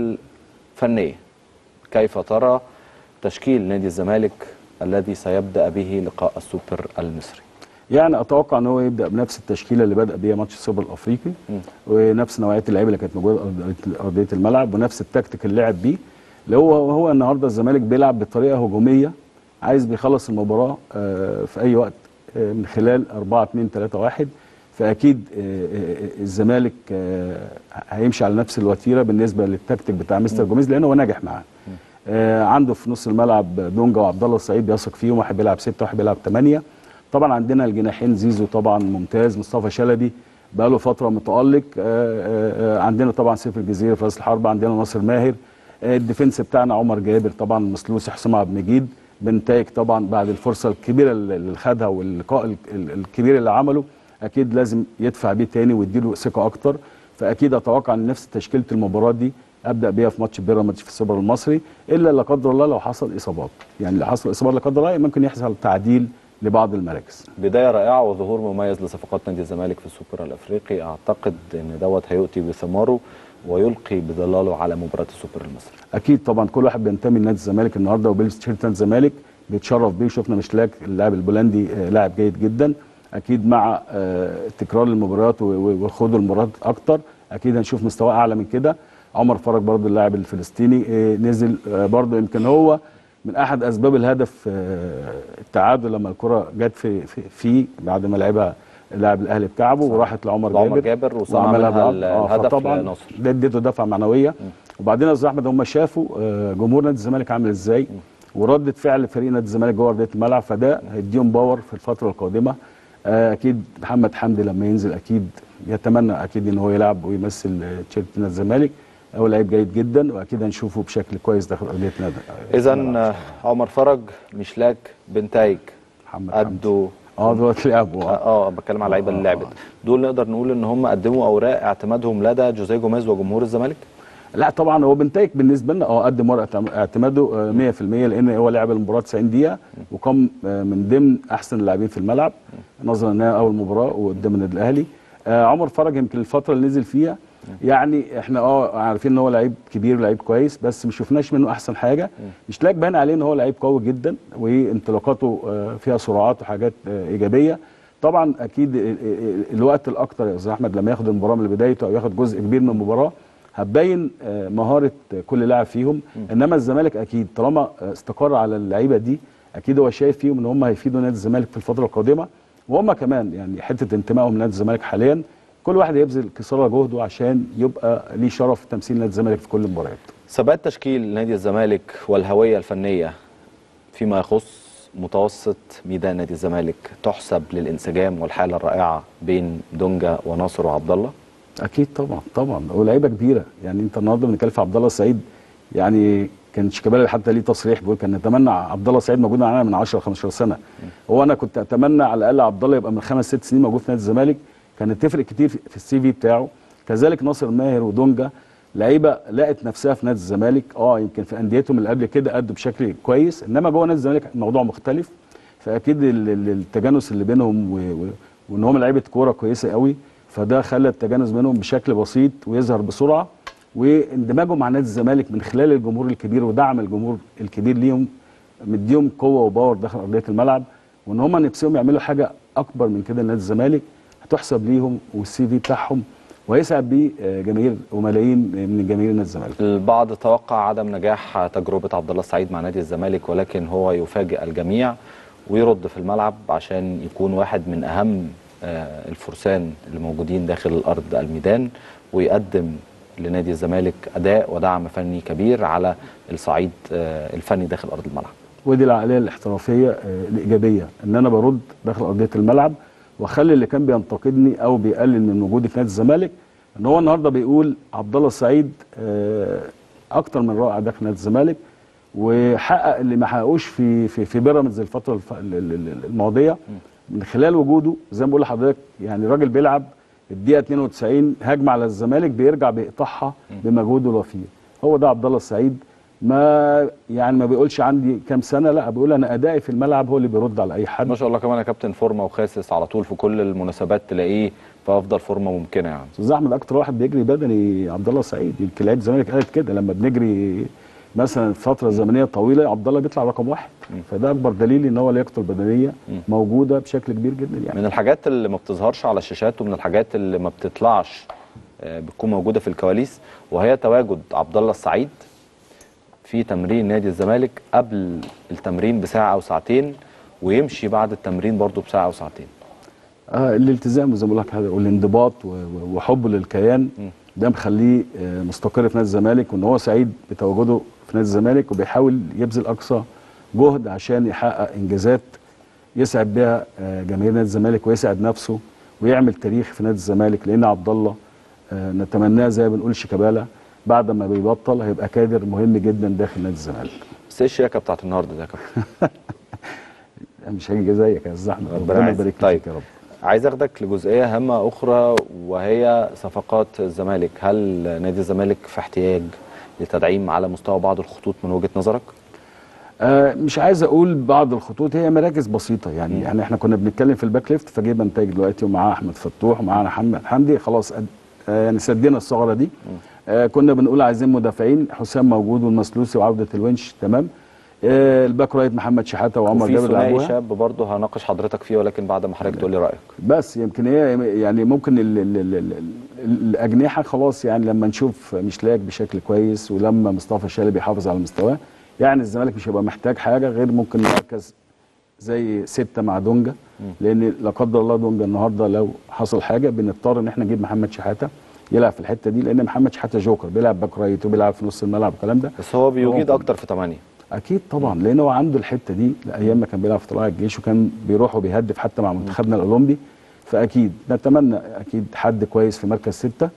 الفنيه كيف ترى تشكيل نادي الزمالك الذي سيبدا به لقاء السوبر المصري يعني اتوقع ان هو يبدا بنفس التشكيله اللي بدا بيها ماتش السوبر الافريقي ونفس نوعيه اللعيبه اللي كانت موجوده على ارضيه الملعب ونفس التكتيك اللي لعب بيه اللي هو هو النهارده الزمالك بيلعب بطريقه هجوميه عايز بيخلص المباراه آه، في اي وقت آه، من خلال 4 2 3 1 فاكيد آه، آه، الزمالك آه، هيمشي على نفس الوتيره بالنسبه للتكتيك بتاع مستر جوميز لانه هو ناجح معاه آه، عنده في نص الملعب دونجا وعبد الله السعيد بيثق فيهم واحد بيلعب سته واحد بيلعب ثمانيه طبعا عندنا الجناحين زيزو طبعا ممتاز مصطفى شلبي بقى له فتره متالق آه، آه، آه، عندنا طبعا سيف الجزيري في راس الحرب عندنا ناصر ماهر آه، الديفنس بتاعنا عمر جابر طبعا مسلوس حسام عبد المجيد بنتائج طبعا بعد الفرصه الكبيره اللي خدها واللقاء ال- ال- الكبير اللي عمله اكيد لازم يدفع بيه تاني ويديله ثقه اكتر فاكيد اتوقع ان نفس تشكيله المباراه دي ابدا بيها في ماتش بيراميدز في السوبر المصري الا لا قدر الله لو حصل اصابات يعني لو حصل اصابات لا قدر الله ممكن يحصل تعديل لبعض المراكز بدايه رائعه وظهور مميز لصفقات نادي الزمالك في السوبر الافريقي اعتقد ان دوت هيؤتي بثماره ويلقي بظلاله على مباراه السوبر المصري اكيد طبعا كل واحد بينتمي لنادي الزمالك النهارده وبيلبس تيشيرت نادي الزمالك بيتشرف بيه شفنا مشلاك اللاعب البولندي آه، لاعب جيد جدا اكيد مع آه، تكرار المباريات و- و- وخوض المباريات اكتر اكيد هنشوف مستوى اعلى من كده عمر فرج برضو اللاعب الفلسطيني آه، نزل آه، برضو يمكن هو من احد اسباب الهدف آه، التعادل لما الكره جت في في فيه بعد ما لعبها اللاعب الاهلي بكعبه وراحت لعمر لعمر جابر جابر وصنع وعملها منها بعض. ال- آه، الهدف فطبعا لنصر. ده اديته دفعه معنويه وبعدين يا استاذ احمد هم شافوا آه، جمهور نادي الزمالك عامل ازاي وردة فعل فريق نادي الزمالك جوه ارضيه الملعب فده هيديهم باور في الفتره القادمه آه، اكيد محمد حمدي لما ينزل اكيد يتمنى اكيد ان هو يلعب ويمثل آه، تيشيرت نادي الزمالك هو لعيب جيد جدا واكيد هنشوفه بشكل كويس داخل ارضيه نادي اذا عمر فرج مشلاك بنتايج محمد حمدي ادوا اه دلوقتي لعبوا اه اه بتكلم على اللعيبه اللي لعبت دول نقدر نقول ان هم قدموا اوراق اعتمادهم لدى جوزيه جوميز وجمهور الزمالك لا طبعا هو بنتايك بالنسبه لنا اه قدم ورقه اعتماده آه، 100% لان هو لعب المباراه 90 دقيقه وكان آه، من ضمن احسن اللاعبين في الملعب نظرا انها اول مباراه وقدام النادي الاهلي آه، عمر فرج يمكن الفتره اللي نزل فيها يعني احنا اه عارفين ان هو لعيب كبير لعيب كويس بس ما شفناش منه احسن حاجه مش لاك باين عليه ان هو لعيب قوي جدا وانطلاقاته آه، فيها سرعات وحاجات آه، ايجابيه طبعا اكيد ال- ال- الوقت الاكتر يا استاذ احمد لما ياخد المباراه من بدايته او ياخد جزء كبير من المباراه هتبين آه، مهاره كل لاعب فيهم انما الزمالك اكيد طالما آه، استقر على اللعيبه دي اكيد هو شايف فيهم ان هم هيفيدوا نادي الزمالك في الفتره القادمه وهم كمان يعني حته انتمائهم لنادي الزمالك حاليا كل واحد يبذل قصارى جهده عشان يبقى ليه شرف تمثيل نادي الزمالك في كل المباريات ثبات تشكيل نادي الزمالك والهويه الفنيه فيما يخص متوسط ميدان نادي الزمالك تحسب للانسجام والحاله الرائعه بين دونجا وناصر وعبد الله اكيد طبعا طبعا هو لعيبه كبيره يعني انت النهارده بنتكلم في عبد الله السعيد يعني كان شيكابالا حتى ليه تصريح بيقول كان نتمنى عبد الله السعيد موجود معانا من 10 15 سنه هو انا كنت اتمنى على الاقل عبد الله يبقى من خمس ست سنين موجود في نادي الزمالك كانت تفرق كتير في في السي في بتاعه كذلك ناصر ماهر ودونجا لعيبه لقت نفسها في نادي الزمالك اه يمكن في انديتهم اللي قبل كده ادوا بشكل كويس انما جوه نادي الزمالك الموضوع مختلف فاكيد ال- ال- التجانس اللي بينهم و... و... وان هم لعيبه كوره كويسه قوي فده خلى التجانس بينهم بشكل بسيط ويظهر بسرعه واندماجهم مع نادي الزمالك من خلال الجمهور الكبير ودعم الجمهور الكبير ليهم مديهم قوه وباور داخل ارضيه الملعب وان هم نفسهم يعملوا حاجه اكبر من كده لنادي الزمالك هتحسب ليهم والسي في بتاعهم وهيسعد بيه آه، جماهير وملايين من جماهير نادي الزمالك البعض توقع عدم نجاح تجربه عبد الله السعيد مع نادي الزمالك ولكن هو يفاجئ الجميع ويرد في الملعب عشان يكون واحد من اهم آه، الفرسان اللي موجودين داخل الارض الميدان ويقدم لنادي الزمالك اداء ودعم فني كبير على الصعيد آه، الفني داخل ارض الملعب ودي العقليه الاحترافيه آه، الايجابيه ان انا برد داخل ارضيه الملعب واخلي اللي كان بينتقدني او بيقلل من وجودي في نادي الزمالك ان هو النهارده بيقول عبد الله السعيد آه، اكتر من رائع داخل نادي الزمالك وحقق اللي ما حققوش في في في بيراميدز الفتره الف- ال- ال- ال- الماضيه من خلال وجوده زي ما بقول لحضرتك يعني راجل بيلعب الدقيقه 92 هجمه على الزمالك بيرجع بيقطعها بمجهوده الوفير هو ده عبد الله السعيد ما يعني ما بيقولش عندي كام سنه لا بيقول انا ادائي في الملعب هو اللي بيرد على اي حد ما شاء الله كمان يا كابتن فورمه وخاسس على طول في كل المناسبات تلاقيه في افضل فورمه ممكنه يعني استاذ احمد اكتر واحد بيجري بدني عبد الله السعيد يمكن لعيبه الزمالك قالت كده لما بنجري مثلا فتره زمنيه طويله عبد الله بيطلع رقم واحد فده اكبر دليل ان هو لياقته البدنيه موجوده بشكل كبير جدا يعني من الحاجات اللي ما بتظهرش على الشاشات ومن الحاجات اللي ما بتطلعش آه، بتكون موجوده في الكواليس وهي تواجد عبد الله السعيد في تمرين نادي الزمالك قبل التمرين بساعه او ساعتين ويمشي بعد التمرين برضه بساعه او ساعتين آه الالتزام زي ما بقول لك هذا والانضباط و- و- وحبه للكيان ده مخليه آه مستقر في نادي الزمالك وان هو سعيد بتواجده في نادي الزمالك وبيحاول يبذل اقصى جهد عشان يحقق انجازات يسعد بها آه جماهير نادي الزمالك ويسعد نفسه ويعمل تاريخ في نادي الزمالك لان عبد الله آه نتمناه زي ما بنقول شيكابالا بعد ما بيبطل هيبقى كادر مهم جدا داخل نادي الزمالك بس ايه الشياكه بتاعت النهارده ده يا كابتن مش هيجي زيك يا استاذ احمد ربنا يعزك. يبارك طيب. فيك يا رب عايز اخدك لجزئيه هامه اخرى وهي صفقات الزمالك هل نادي الزمالك في احتياج لتدعيم على مستوى بعض الخطوط من وجهه نظرك آه مش عايز اقول بعض الخطوط هي مراكز بسيطه يعني يعني احنا كنا بنتكلم في الباك ليفت فجيب نتائج دلوقتي ومعاه احمد فتوح ومعانا محمد حمدي خلاص أد- آه يعني سدينا الثغره دي آه كنا بنقول عايزين مدافعين حسام موجود والمسلوسي وعوده الونش تمام آه، الباك رايت محمد شحاته وعمر وفي جابر ثنائي لعبوها شاب برضه هناقش حضرتك فيه ولكن بعد ما حضرتك تقول لي رايك بس يمكن هي يعني ممكن ال ال ال ال ال الاجنحه خلاص يعني لما نشوف مشلاك بشكل كويس ولما مصطفى شالي بيحافظ على مستواه يعني الزمالك مش هيبقى محتاج حاجه غير ممكن مركز زي سته مع دونجا لان لا قدر الله دونجا النهارده لو حصل حاجه بنضطر ان احنا نجيب محمد شحاته يلعب في الحته دي لان محمد شحاته جوكر بيلعب باك رايت وبيلعب في نص الملعب والكلام ده بس هو بيجيد هو- اكتر في 8 اكيد طبعا لان هو عنده الحته دي ايام ما كان بيلعب في طلائع الجيش وكان بيروح وبيهدف حتى مع منتخبنا الاولمبي فاكيد نتمنى اكيد حد كويس في مركز سته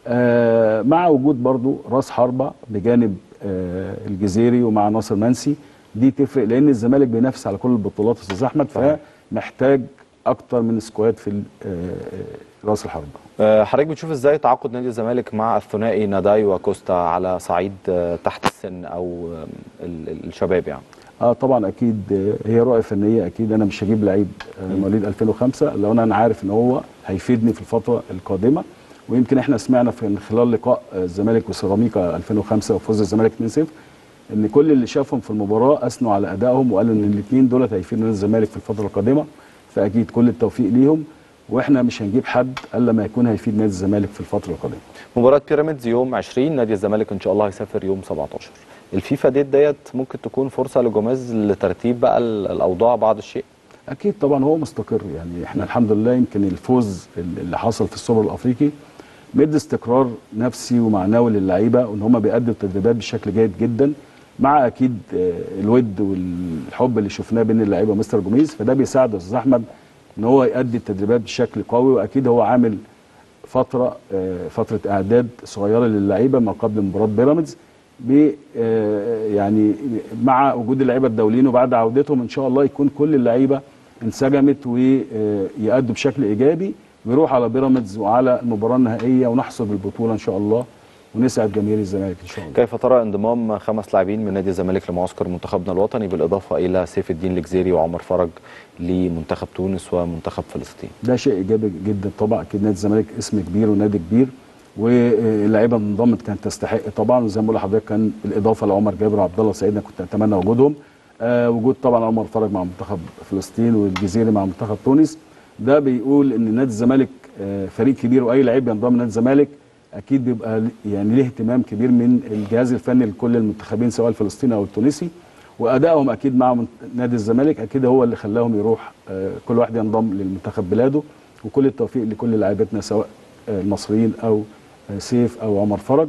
آه مع وجود برضو راس حربه بجانب آه الجزيري ومع ناصر منسي دي تفرق لان الزمالك بينافس على كل البطولات يا استاذ احمد فمحتاج اكتر من سكواد في ال- آه آه، راس الحربه آه، حضرتك بتشوف ازاي تعاقد نادي الزمالك مع الثنائي ناداي وكوستا على صعيد آه، تحت السن او آه، ال- ال- الشباب يعني اه طبعا اكيد آه، هي رؤيه فنيه اكيد انا مش هجيب لعيب آه، مواليد 2005 لو انا أنا عارف ان هو هيفيدني في الفتره القادمه ويمكن احنا سمعنا في من خلال لقاء آه، الزمالك وسيراميكا 2005 وفوز الزمالك 2-0 ان كل اللي شافهم في المباراه اثنوا على ادائهم وقالوا ان الاثنين دولت هيفيدوا نادي الزمالك في الفتره القادمه فاكيد كل التوفيق ليهم واحنا مش هنجيب حد الا ما يكون هيفيد نادي الزمالك في الفتره القادمه مباراة بيراميدز يوم 20 نادي الزمالك ان شاء الله هيسافر يوم 17 الفيفا ديت ديت ممكن تكون فرصة لجوميز لترتيب بقى ال- الاوضاع بعض الشيء اكيد طبعا هو مستقر يعني احنا الحمد لله يمكن الفوز اللي حصل في السوبر الافريقي مدي استقرار نفسي ومعنوي للعيبه وان هم بيأدوا التدريبات بشكل جيد جدا مع اكيد آه، الود والحب اللي شفناه بين اللعيبه ومستر جوميز فده بيساعد يا استاذ احمد ان هو يأدي التدريبات بشكل قوي واكيد هو عامل فتره آه، فتره اعداد صغيره للعيبه ما قبل مباراه بيراميدز ب آه، يعني مع وجود اللعيبه الدوليين وبعد عودتهم ان شاء الله يكون كل اللعيبه انسجمت ويأدوا بشكل ايجابي ويروح على بيراميدز وعلى المباراه النهائيه ونحصد البطوله ان شاء الله ونسعد جماهير الزمالك ان شاء الله كيف ترى انضمام خمس لاعبين من نادي الزمالك لمعسكر منتخبنا الوطني بالاضافة الى سيف الدين الجزيري وعمر فرج لمنتخب تونس ومنتخب فلسطين ده شيء ايجابي جدا طبعا اكيد نادي الزمالك اسم كبير ونادي كبير واللعيبه انضمت كانت تستحق طبعا وزي ما بقول لحضرتك كان بالاضافه لعمر جابر وعبد الله سعيد أنا كنت اتمنى وجودهم آه وجود طبعا عمر فرج مع منتخب فلسطين والجزيري مع منتخب تونس ده بيقول ان نادي الزمالك آه فريق كبير واي لعيب ينضم نادي الزمالك اكيد بيبقى ل- يعني ليه اهتمام كبير من الجهاز الفني لكل المنتخبين سواء الفلسطيني او التونسي وادائهم اكيد مع من- نادي الزمالك اكيد هو اللي خلاهم يروح آه، كل واحد ينضم للمنتخب بلاده وكل التوفيق لكل لاعبتنا سواء آه، المصريين او آه، سيف او عمر فرج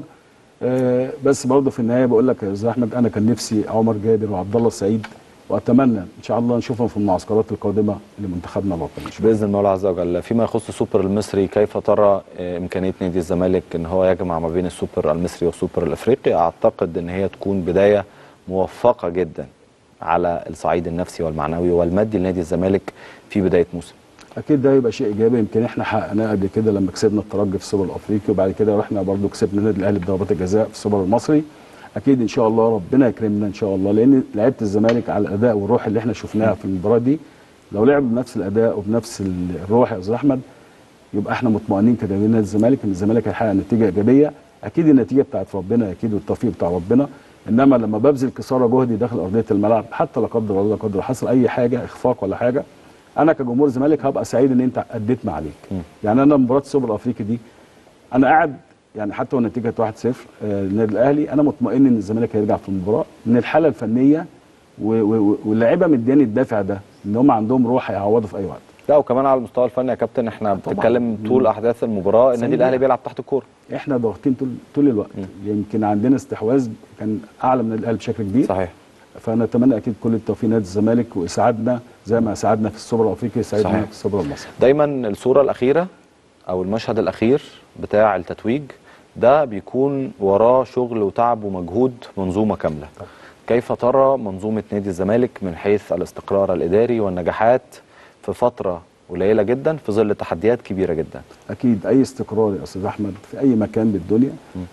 آه، بس برضه في النهايه بقول لك يا استاذ احمد انا كان نفسي عمر جابر وعبد الله السعيد واتمنى ان شاء الله نشوفهم في المعسكرات القادمه لمنتخبنا الوطني إن شاء الله. باذن المولى عز وجل فيما يخص السوبر المصري كيف ترى آه، امكانيه نادي الزمالك ان هو يجمع ما بين السوبر المصري والسوبر الافريقي اعتقد ان هي تكون بدايه موفقه جدا على الصعيد النفسي والمعنوي والمادي لنادي الزمالك في بدايه موسم اكيد ده هيبقى شيء ايجابي يمكن احنا حققناه قبل كده لما كسبنا الترجي في السوبر الافريقي وبعد كده رحنا برضو كسبنا النادي الاهلي بضربات الجزاء في السوبر المصري اكيد ان شاء الله ربنا يكرمنا ان شاء الله لان لعيبه الزمالك على الاداء والروح اللي احنا شفناها في المباراه دي لو لعبوا بنفس الاداء وبنفس الروح يا استاذ احمد يبقى احنا مطمئنين كجماهير نادي الزمالك ان الزمالك هيحقق نتيجه ايجابيه اكيد النتيجه بتاعت ربنا اكيد والتوفيق بتاع ربنا انما لما ببذل كساره جهدي داخل ارضيه الملعب حتى لا قدر الله لا قدر الله حصل اي حاجه اخفاق ولا حاجه انا كجمهور الزمالك هبقى سعيد ان انت اديت ما عليك يعني انا مباراه السوبر الافريقي دي انا قاعد يعني حتى والنتيجه 1-0 آه، للنادي الاهلي انا مطمئن ان الزمالك هيرجع في المباراه من الحاله الفنيه و- و- واللاعيبه مدياني الدافع ده ان هم عندهم روح هيعوضوا في اي وقت لا وكمان على المستوى الفني يا كابتن احنا بنتكلم طول احداث المباراه النادي صحيح. الاهلي بيلعب تحت الكوره احنا ضاغطين طول طول الوقت يمكن عندنا استحواذ كان اعلى من الاهلي بشكل كبير صحيح فنتمنى اكيد كل التوفيق نادي الزمالك واسعادنا زي ما ساعدنا في السوبر الافريقي يساعدنا صحيح. في السوبر المصري دايما الصوره الاخيره او المشهد الاخير بتاع التتويج ده بيكون وراه شغل وتعب ومجهود منظومه كامله كيف ترى منظومه نادي الزمالك من حيث الاستقرار الاداري والنجاحات في فتره قليله جدا في ظل تحديات كبيره جدا اكيد اي استقرار يا استاذ احمد في اي مكان بالدنيا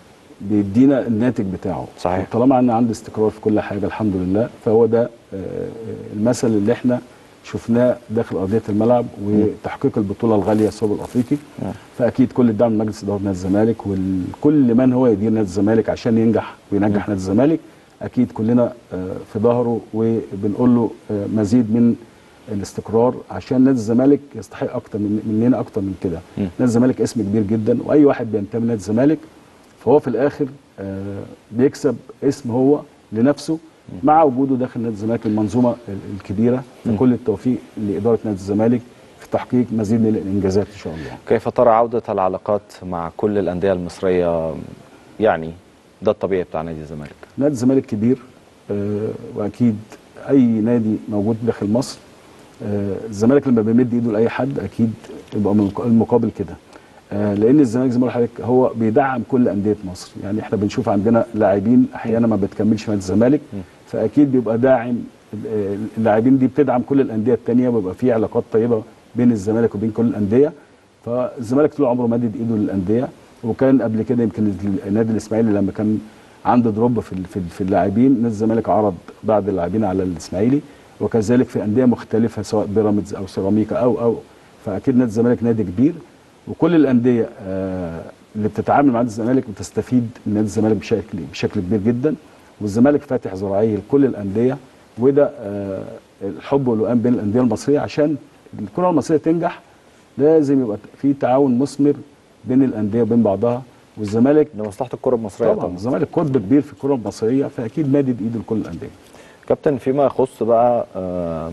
بيدينا الناتج بتاعه صحيح. طالما انا عندي استقرار في كل حاجه الحمد لله فهو ده آه، آه، المثل اللي احنا شفناه داخل ارضيه الملعب وتحقيق البطوله الغاليه السوبر الافريقي فاكيد كل الدعم من مجلس اداره نادي الزمالك وكل من هو يدير نادي الزمالك عشان ينجح وينجح نادي الزمالك اكيد كلنا آه، في ظهره وبنقول له آه، مزيد من الاستقرار عشان نادي الزمالك يستحق اكتر من مننا اكتر من كده نادي الزمالك اسم كبير جدا واي واحد بينتمي لنادي الزمالك فهو في الاخر آه، بيكسب اسم هو لنفسه مع وجوده داخل نادي الزمالك المنظومه ال- الكبيره فكل التوفيق لاداره نادي الزمالك في تحقيق مزيد من الانجازات ان شاء الله كيف ترى عودة العلاقات مع كل الأندية المصرية يعني ده الطبيعي بتاع نادي الزمالك نادي الزمالك كبير آه، واكيد اي نادي موجود داخل مصر آه، الزمالك لما بيمد ايده لاي حد اكيد يبقى من المقابل كده آه، لان الزمالك زي ما بقول لحضرتك هو بيدعم كل انديه مصر يعني احنا بنشوف عندنا لاعبين احيانا ما بتكملش نادي الزمالك فاكيد بيبقى داعم آه، اللاعبين دي بتدعم كل الانديه الثانيه وبيبقى في علاقات طيبه بين الزمالك وبين كل الانديه فالزمالك طول عمره مدد ايده للانديه وكان قبل كده يمكن النادي الاسماعيلي لما كان عنده دروب في ال- في ال- في اللاعبين نادي الزمالك عرض بعض اللاعبين على الاسماعيلي وكذلك في انديه مختلفه سواء بيراميدز او سيراميكا او او فاكيد نادي الزمالك نادي كبير وكل الانديه آه، اللي بتتعامل مع نادي الزمالك بتستفيد من نادي الزمالك بشكل بشكل كبير جدا والزمالك فاتح ذراعيه لكل الانديه وده آه، الحب والوئام بين الانديه المصريه عشان الكره المصريه تنجح لازم يبقى في تعاون مثمر بين الانديه وبين بعضها والزمالك لمصلحة الكرة المصرية طبعا الزمالك قطب كبير في الكره المصريه فاكيد مادد ايده لكل الانديه كابتن فيما يخص بقى آم،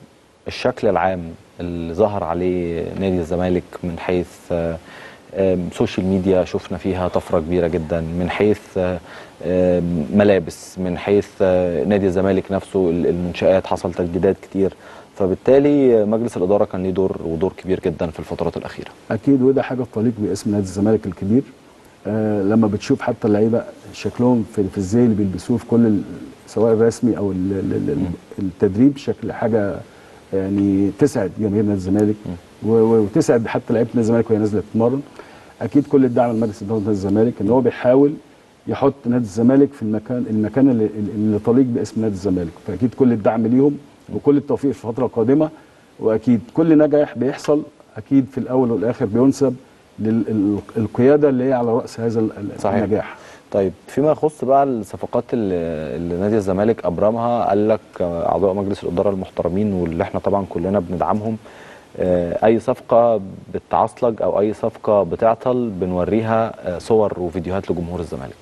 الشكل العام اللي ظهر عليه نادي الزمالك من حيث آه، آم، سوشيال ميديا شفنا فيها طفرة كبيرة جدا من حيث آه، آم، ملابس من حيث آه، نادي الزمالك نفسه ال- المنشآت حصل تجديدات كتير فبالتالي مجلس الإدارة كان ليه دور ودور كبير جدا في الفترات الأخيرة اكيد وده حاجه تليق باسم نادي الزمالك الكبير آه لما بتشوف حتى اللعيبه شكلهم في, في الزي اللي بيلبسوه في كل ال- سواء الرسمي او ال- ال- ال- التدريب شكل حاجه يعني تسعد جماهير نادي الزمالك و- و- وتسعد حتى لعيبه نادي الزمالك وهي نازله تتمرن اكيد كل الدعم لمجلس اداره نادي الزمالك ان هو بيحاول يحط نادي الزمالك في المكان المكان اللي, اللي طليق باسم نادي الزمالك فاكيد كل الدعم ليهم وكل التوفيق في الفتره القادمه واكيد كل نجاح بيحصل اكيد في الاول والاخر بينسب للقياده اللي هي على راس هذا ال- ال- صحيح. النجاح طيب فيما يخص بقى الصفقات اللي, اللي نادي الزمالك ابرمها قال لك آه، اعضاء مجلس الاداره المحترمين واللي احنا طبعا كلنا بندعمهم آه، اي صفقه بتعصلج او اي صفقه بتعطل بنوريها آه، صور وفيديوهات لجمهور الزمالك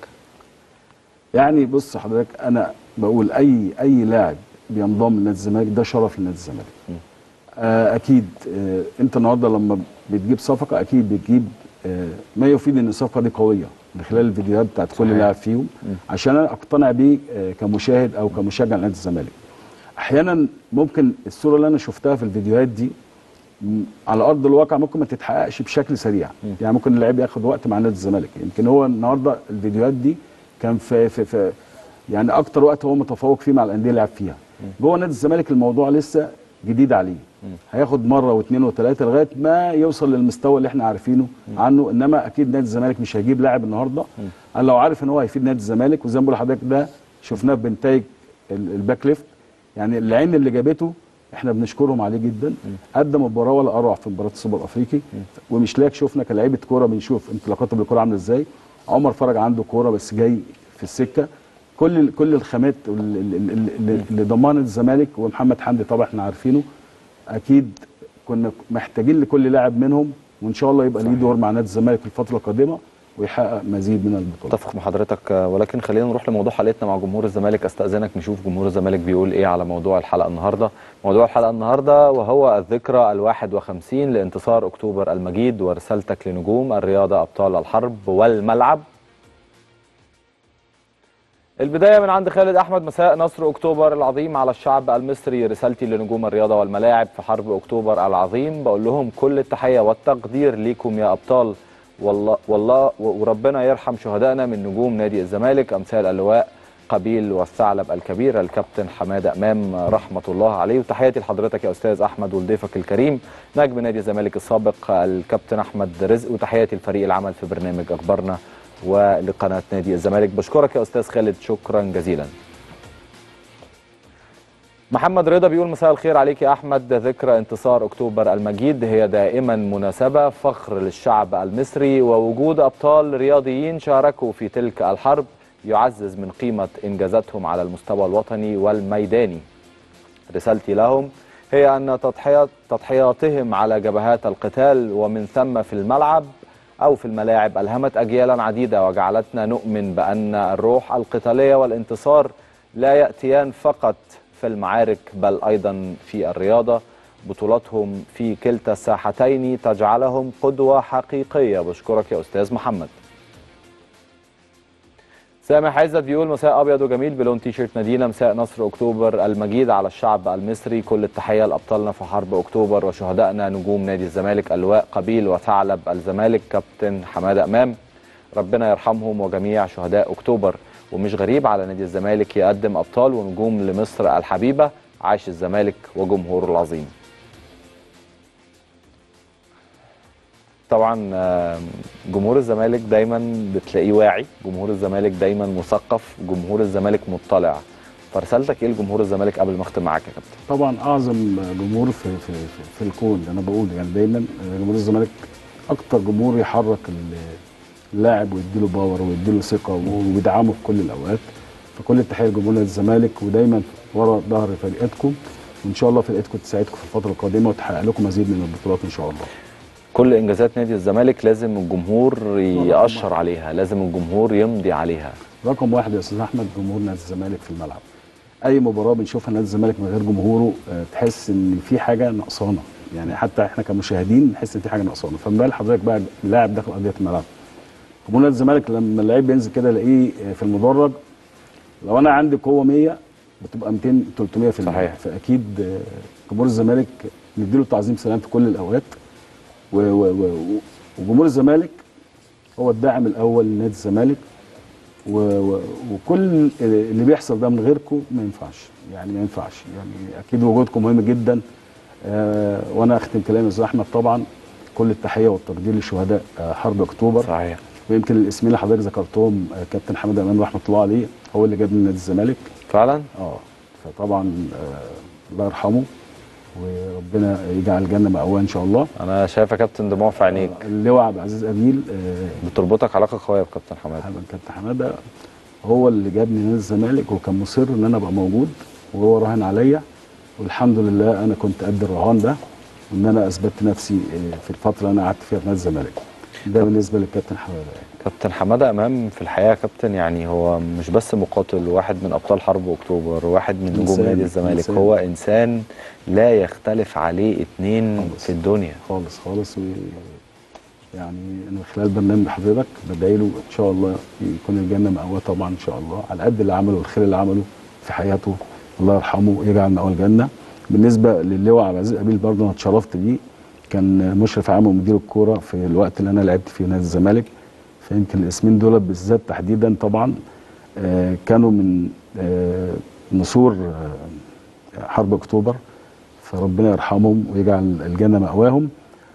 يعني بص حضرتك انا بقول اي اي لاعب بينضم لنادي الزمالك ده شرف لنادي الزمالك آه اكيد آه انت النهارده لما بتجيب صفقه اكيد بتجيب آه ما يفيد ان الصفقه دي قويه من خلال الفيديوهات بتاعت كل صحيح. لاعب فيهم عشان انا اقتنع بيه آه كمشاهد او كمشجع لنادي الزمالك احيانا ممكن الصوره اللي انا شفتها في الفيديوهات دي م- على ارض الواقع ممكن ما تتحققش بشكل سريع يعني ممكن اللاعب ياخد وقت مع نادي الزمالك يمكن هو النهارده الفيديوهات دي كان في في, في يعني اكتر وقت هو متفوق فيه مع الانديه اللي لعب فيها جوه نادي الزمالك الموضوع لسه جديد عليه هياخد مره واثنين وثلاثه لغايه ما يوصل للمستوى اللي احنا عارفينه عنه انما اكيد نادي الزمالك مش هيجيب لاعب النهارده انا لو عارف ان هو هيفيد نادي الزمالك وزي ما بقول لحضرتك ده شفناه بنتائج ال- الباك ليفت يعني العين اللي جابته احنا بنشكرهم عليه جدا قدم مباراه ولا اروع في مباراه السوبر الافريقي ومش لاك شفنا كلاعيبه كوره بنشوف انطلاقاته بالكوره عامله ازاي عمر فرج عنده كوره بس جاي في السكه كل كل الخامات اللي, اللي- اللي, اللي ضمانه الزمالك ومحمد حمدي طبعا احنا عارفينه اكيد كنا محتاجين لكل لاعب منهم وان شاء الله يبقى ليه دور مع نادي الزمالك في الفتره القادمه ويحقق مزيد من البطولات اتفق مع حضرتك آه، ولكن خلينا نروح لموضوع حلقتنا مع جمهور الزمالك استاذنك نشوف جمهور الزمالك بيقول ايه على موضوع الحلقه النهارده موضوع الحلقه النهارده وهو الذكرى الواحد وخمسين لانتصار اكتوبر المجيد ورسالتك لنجوم الرياضه ابطال الحرب والملعب البداية من عند خالد أحمد مساء نصر أكتوبر العظيم على الشعب المصري رسالتي لنجوم الرياضة والملاعب في حرب أكتوبر العظيم بقول لهم كل التحية والتقدير ليكم يا أبطال والله والله وربنا يرحم شهدائنا من نجوم نادي الزمالك أمثال اللواء قبيل والثعلب الكبير الكابتن حماده امام رحمه الله عليه وتحياتي لحضرتك يا استاذ احمد ولضيفك الكريم نجم نادي الزمالك السابق الكابتن احمد رزق وتحياتي لفريق العمل في برنامج اخبارنا ولقناه نادي الزمالك بشكرك يا استاذ خالد شكرا جزيلا محمد رضا بيقول مساء الخير عليك يا احمد ذكرى انتصار اكتوبر المجيد هي دائما مناسبه فخر للشعب المصري ووجود ابطال رياضيين شاركوا في تلك الحرب يعزز من قيمة إنجازاتهم على المستوى الوطني والميداني رسالتي لهم هي أن تضحيات تضحياتهم على جبهات القتال ومن ثم في الملعب أو في الملاعب ألهمت أجيالا عديدة وجعلتنا نؤمن بأن الروح القتالية والانتصار لا يأتيان فقط في المعارك بل أيضا في الرياضة بطولاتهم في كلتا الساحتين تجعلهم قدوة حقيقية بشكرك يا أستاذ محمد سامح عزت بيقول مساء ابيض وجميل بلون تيشيرت مدينه مساء نصر اكتوبر المجيد على الشعب المصري كل التحيه لابطالنا في حرب اكتوبر وشهدائنا نجوم نادي الزمالك اللواء قبيل وثعلب الزمالك كابتن حماده امام ربنا يرحمهم وجميع شهداء اكتوبر ومش غريب على نادي الزمالك يقدم ابطال ونجوم لمصر الحبيبه عاش الزمالك وجمهوره العظيم طبعا آم، جمهور الزمالك دايما بتلاقيه واعي جمهور الزمالك دايما مثقف جمهور الزمالك مطلع فرسالتك ايه لجمهور الزمالك قبل ما اختم معاك يا كابتن طبعا اعظم جمهور في في في, في الكون انا بقول يعني دايما جمهور الزمالك اكتر جمهور يحرك ال- اللاعب ويديله باور ويديله ثقه ويدعمه في كل الاوقات فكل التحيه لجمهور نادي الزمالك ودايما ورا ظهر فرقتكم وان شاء الله فرقتكم تساعدكم في الفتره القادمه وتحقق لكم مزيد من البطولات ان شاء الله كل انجازات نادي الزمالك لازم الجمهور يأشر عليها لازم الجمهور يمضي عليها رقم واحد يا استاذ احمد جمهور نادي الزمالك في الملعب اي مباراه بنشوفها نادي الزمالك من غير جمهوره آه، تحس ان في حاجه نقصانه يعني حتى احنا كمشاهدين نحس ان في حاجه نقصانه فما بال حضرتك بقى لاعب داخل ارضيه الملعب جمهور نادي الزمالك لما اللعيب بينزل كده الاقيه آه، في المدرج لو انا عندي قوه 100 بتبقى 200 300 في المية. صحيح. فاكيد آه، جمهور الزمالك نديله تعظيم سلام في كل الاوقات و- و- و- وجمهور الزمالك هو الداعم الاول لنادي الزمالك و... و... وكل اللي بيحصل ده من غيركم ما ينفعش يعني ما ينفعش يعني اكيد وجودكم مهم جدا آه وانا اختم كلامي يا استاذ احمد طبعا كل التحيه والتقدير لشهداء آه حرب اكتوبر صحيح ويمكن الاسمين اللي حضرتك ذكرتهم آه كابتن حماده امام رحمه الله عليه هو اللي جاب لنا نادي الزمالك فعلا اه فطبعا آه الله يرحمه وربنا يجعل الجنه مأواه ان شاء الله انا شايف يا كابتن دموع في عينيك اللواء عبد العزيز ابيل آه بتربطك علاقه قويه بكابتن حماد حمد كابتن حماده هو اللي جابني نادي الزمالك وكان مصر ان انا ابقى موجود وهو راهن عليا والحمد لله انا كنت قد الرهان ده وان انا اثبتت نفسي آه، في الفتره اللي انا قعدت فيها في نادي الزمالك ده بالنسبه للكابتن حماده يعني. كابتن حماده امام في الحقيقه يا كابتن يعني هو مش بس مقاتل واحد من ابطال حرب اكتوبر واحد من نجوم إنسان، نادي الزمالك إنسان. هو انسان لا يختلف عليه اتنين خالص. في الدنيا خالص خالص و يعني انا من خلال برنامج حضرتك بدعي له ان شاء الله يكون الجنه مأواه طبعا ان شاء الله على قد اللي عمله والخير اللي عمله في حياته الله يرحمه ويجعل مأواه الجنه بالنسبه للواء عبد العزيز ابيل برضه انا اتشرفت بيه كان مشرف عام ومدير الكوره في الوقت اللي انا لعبت فيه نادي الزمالك فيمكن الاسمين دول بالذات تحديدا طبعا آه، كانوا من آه، نسور آه، حرب اكتوبر فربنا يرحمهم ويجعل الجنه مأواهم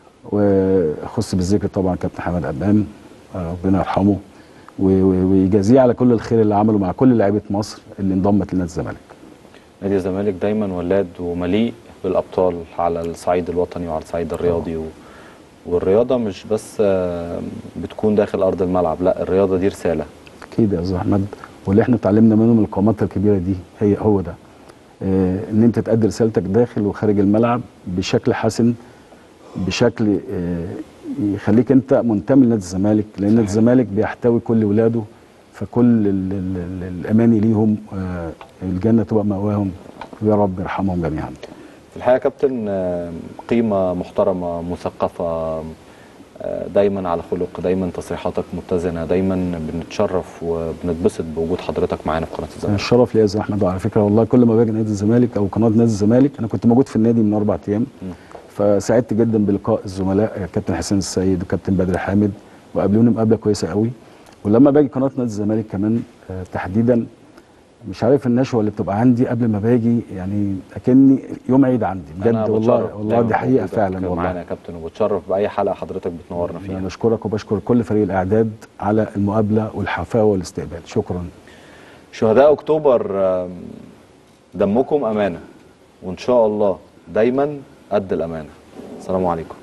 وخص بالذكر طبعا كابتن حماد امام آه، ربنا يرحمه و- و- ويجازيه على كل الخير اللي عمله مع كل لعيبه مصر اللي انضمت لنادي الزمالك نادي الزمالك دايما ولاد ومليء بالابطال على الصعيد الوطني وعلى الصعيد الرياضي و... والرياضه مش بس آه، بتكون داخل ارض الملعب لا الرياضه دي رساله اكيد يا استاذ احمد واللي احنا اتعلمنا منهم القامات الكبيره دي هي هو ده آه، ان انت تأدي رسالتك داخل وخارج الملعب بشكل حسن بشكل آه، يخليك انت منتمي لنادي الزمالك لان نادي الزمالك بيحتوي كل ولاده فكل ال ال ال الاماني ليهم آه، الجنه تبقى مأواهم ويا رب يرحمهم جميعا في الحقيقه يا كابتن آه، قيمه محترمه مثقفه آه، دايما على خلق دايما تصريحاتك متزنه دايما بنتشرف وبنتبسط بوجود حضرتك معانا في قناه أنا الزمالك الشرف ليا يا استاذ احمد وعلى فكره والله كل ما باجي نادي الزمالك او قناه نادي الزمالك انا كنت موجود في النادي من اربع ايام فسعدت جدا بلقاء الزملاء كابتن حسين السيد وكابتن بدر حامد وقابلوني مقابله كويسه قوي ولما باجي قناه نادي الزمالك كمان آه، تحديدا مش عارف النشوه اللي بتبقى عندي قبل ما باجي يعني اكني يوم عيد عندي أنا بجد والله بتشرف والله دايماً دي حقيقه بوجودك فعلا معانا والله يا كابتن وبتشرف باي حلقه حضرتك بتنورنا فيها انا بشكرك وبشكر كل فريق الاعداد على المقابله والحفاوه والاستقبال شكرا شهداء اكتوبر آم، دمكم امانه وان شاء الله دايما قد الامانه السلام عليكم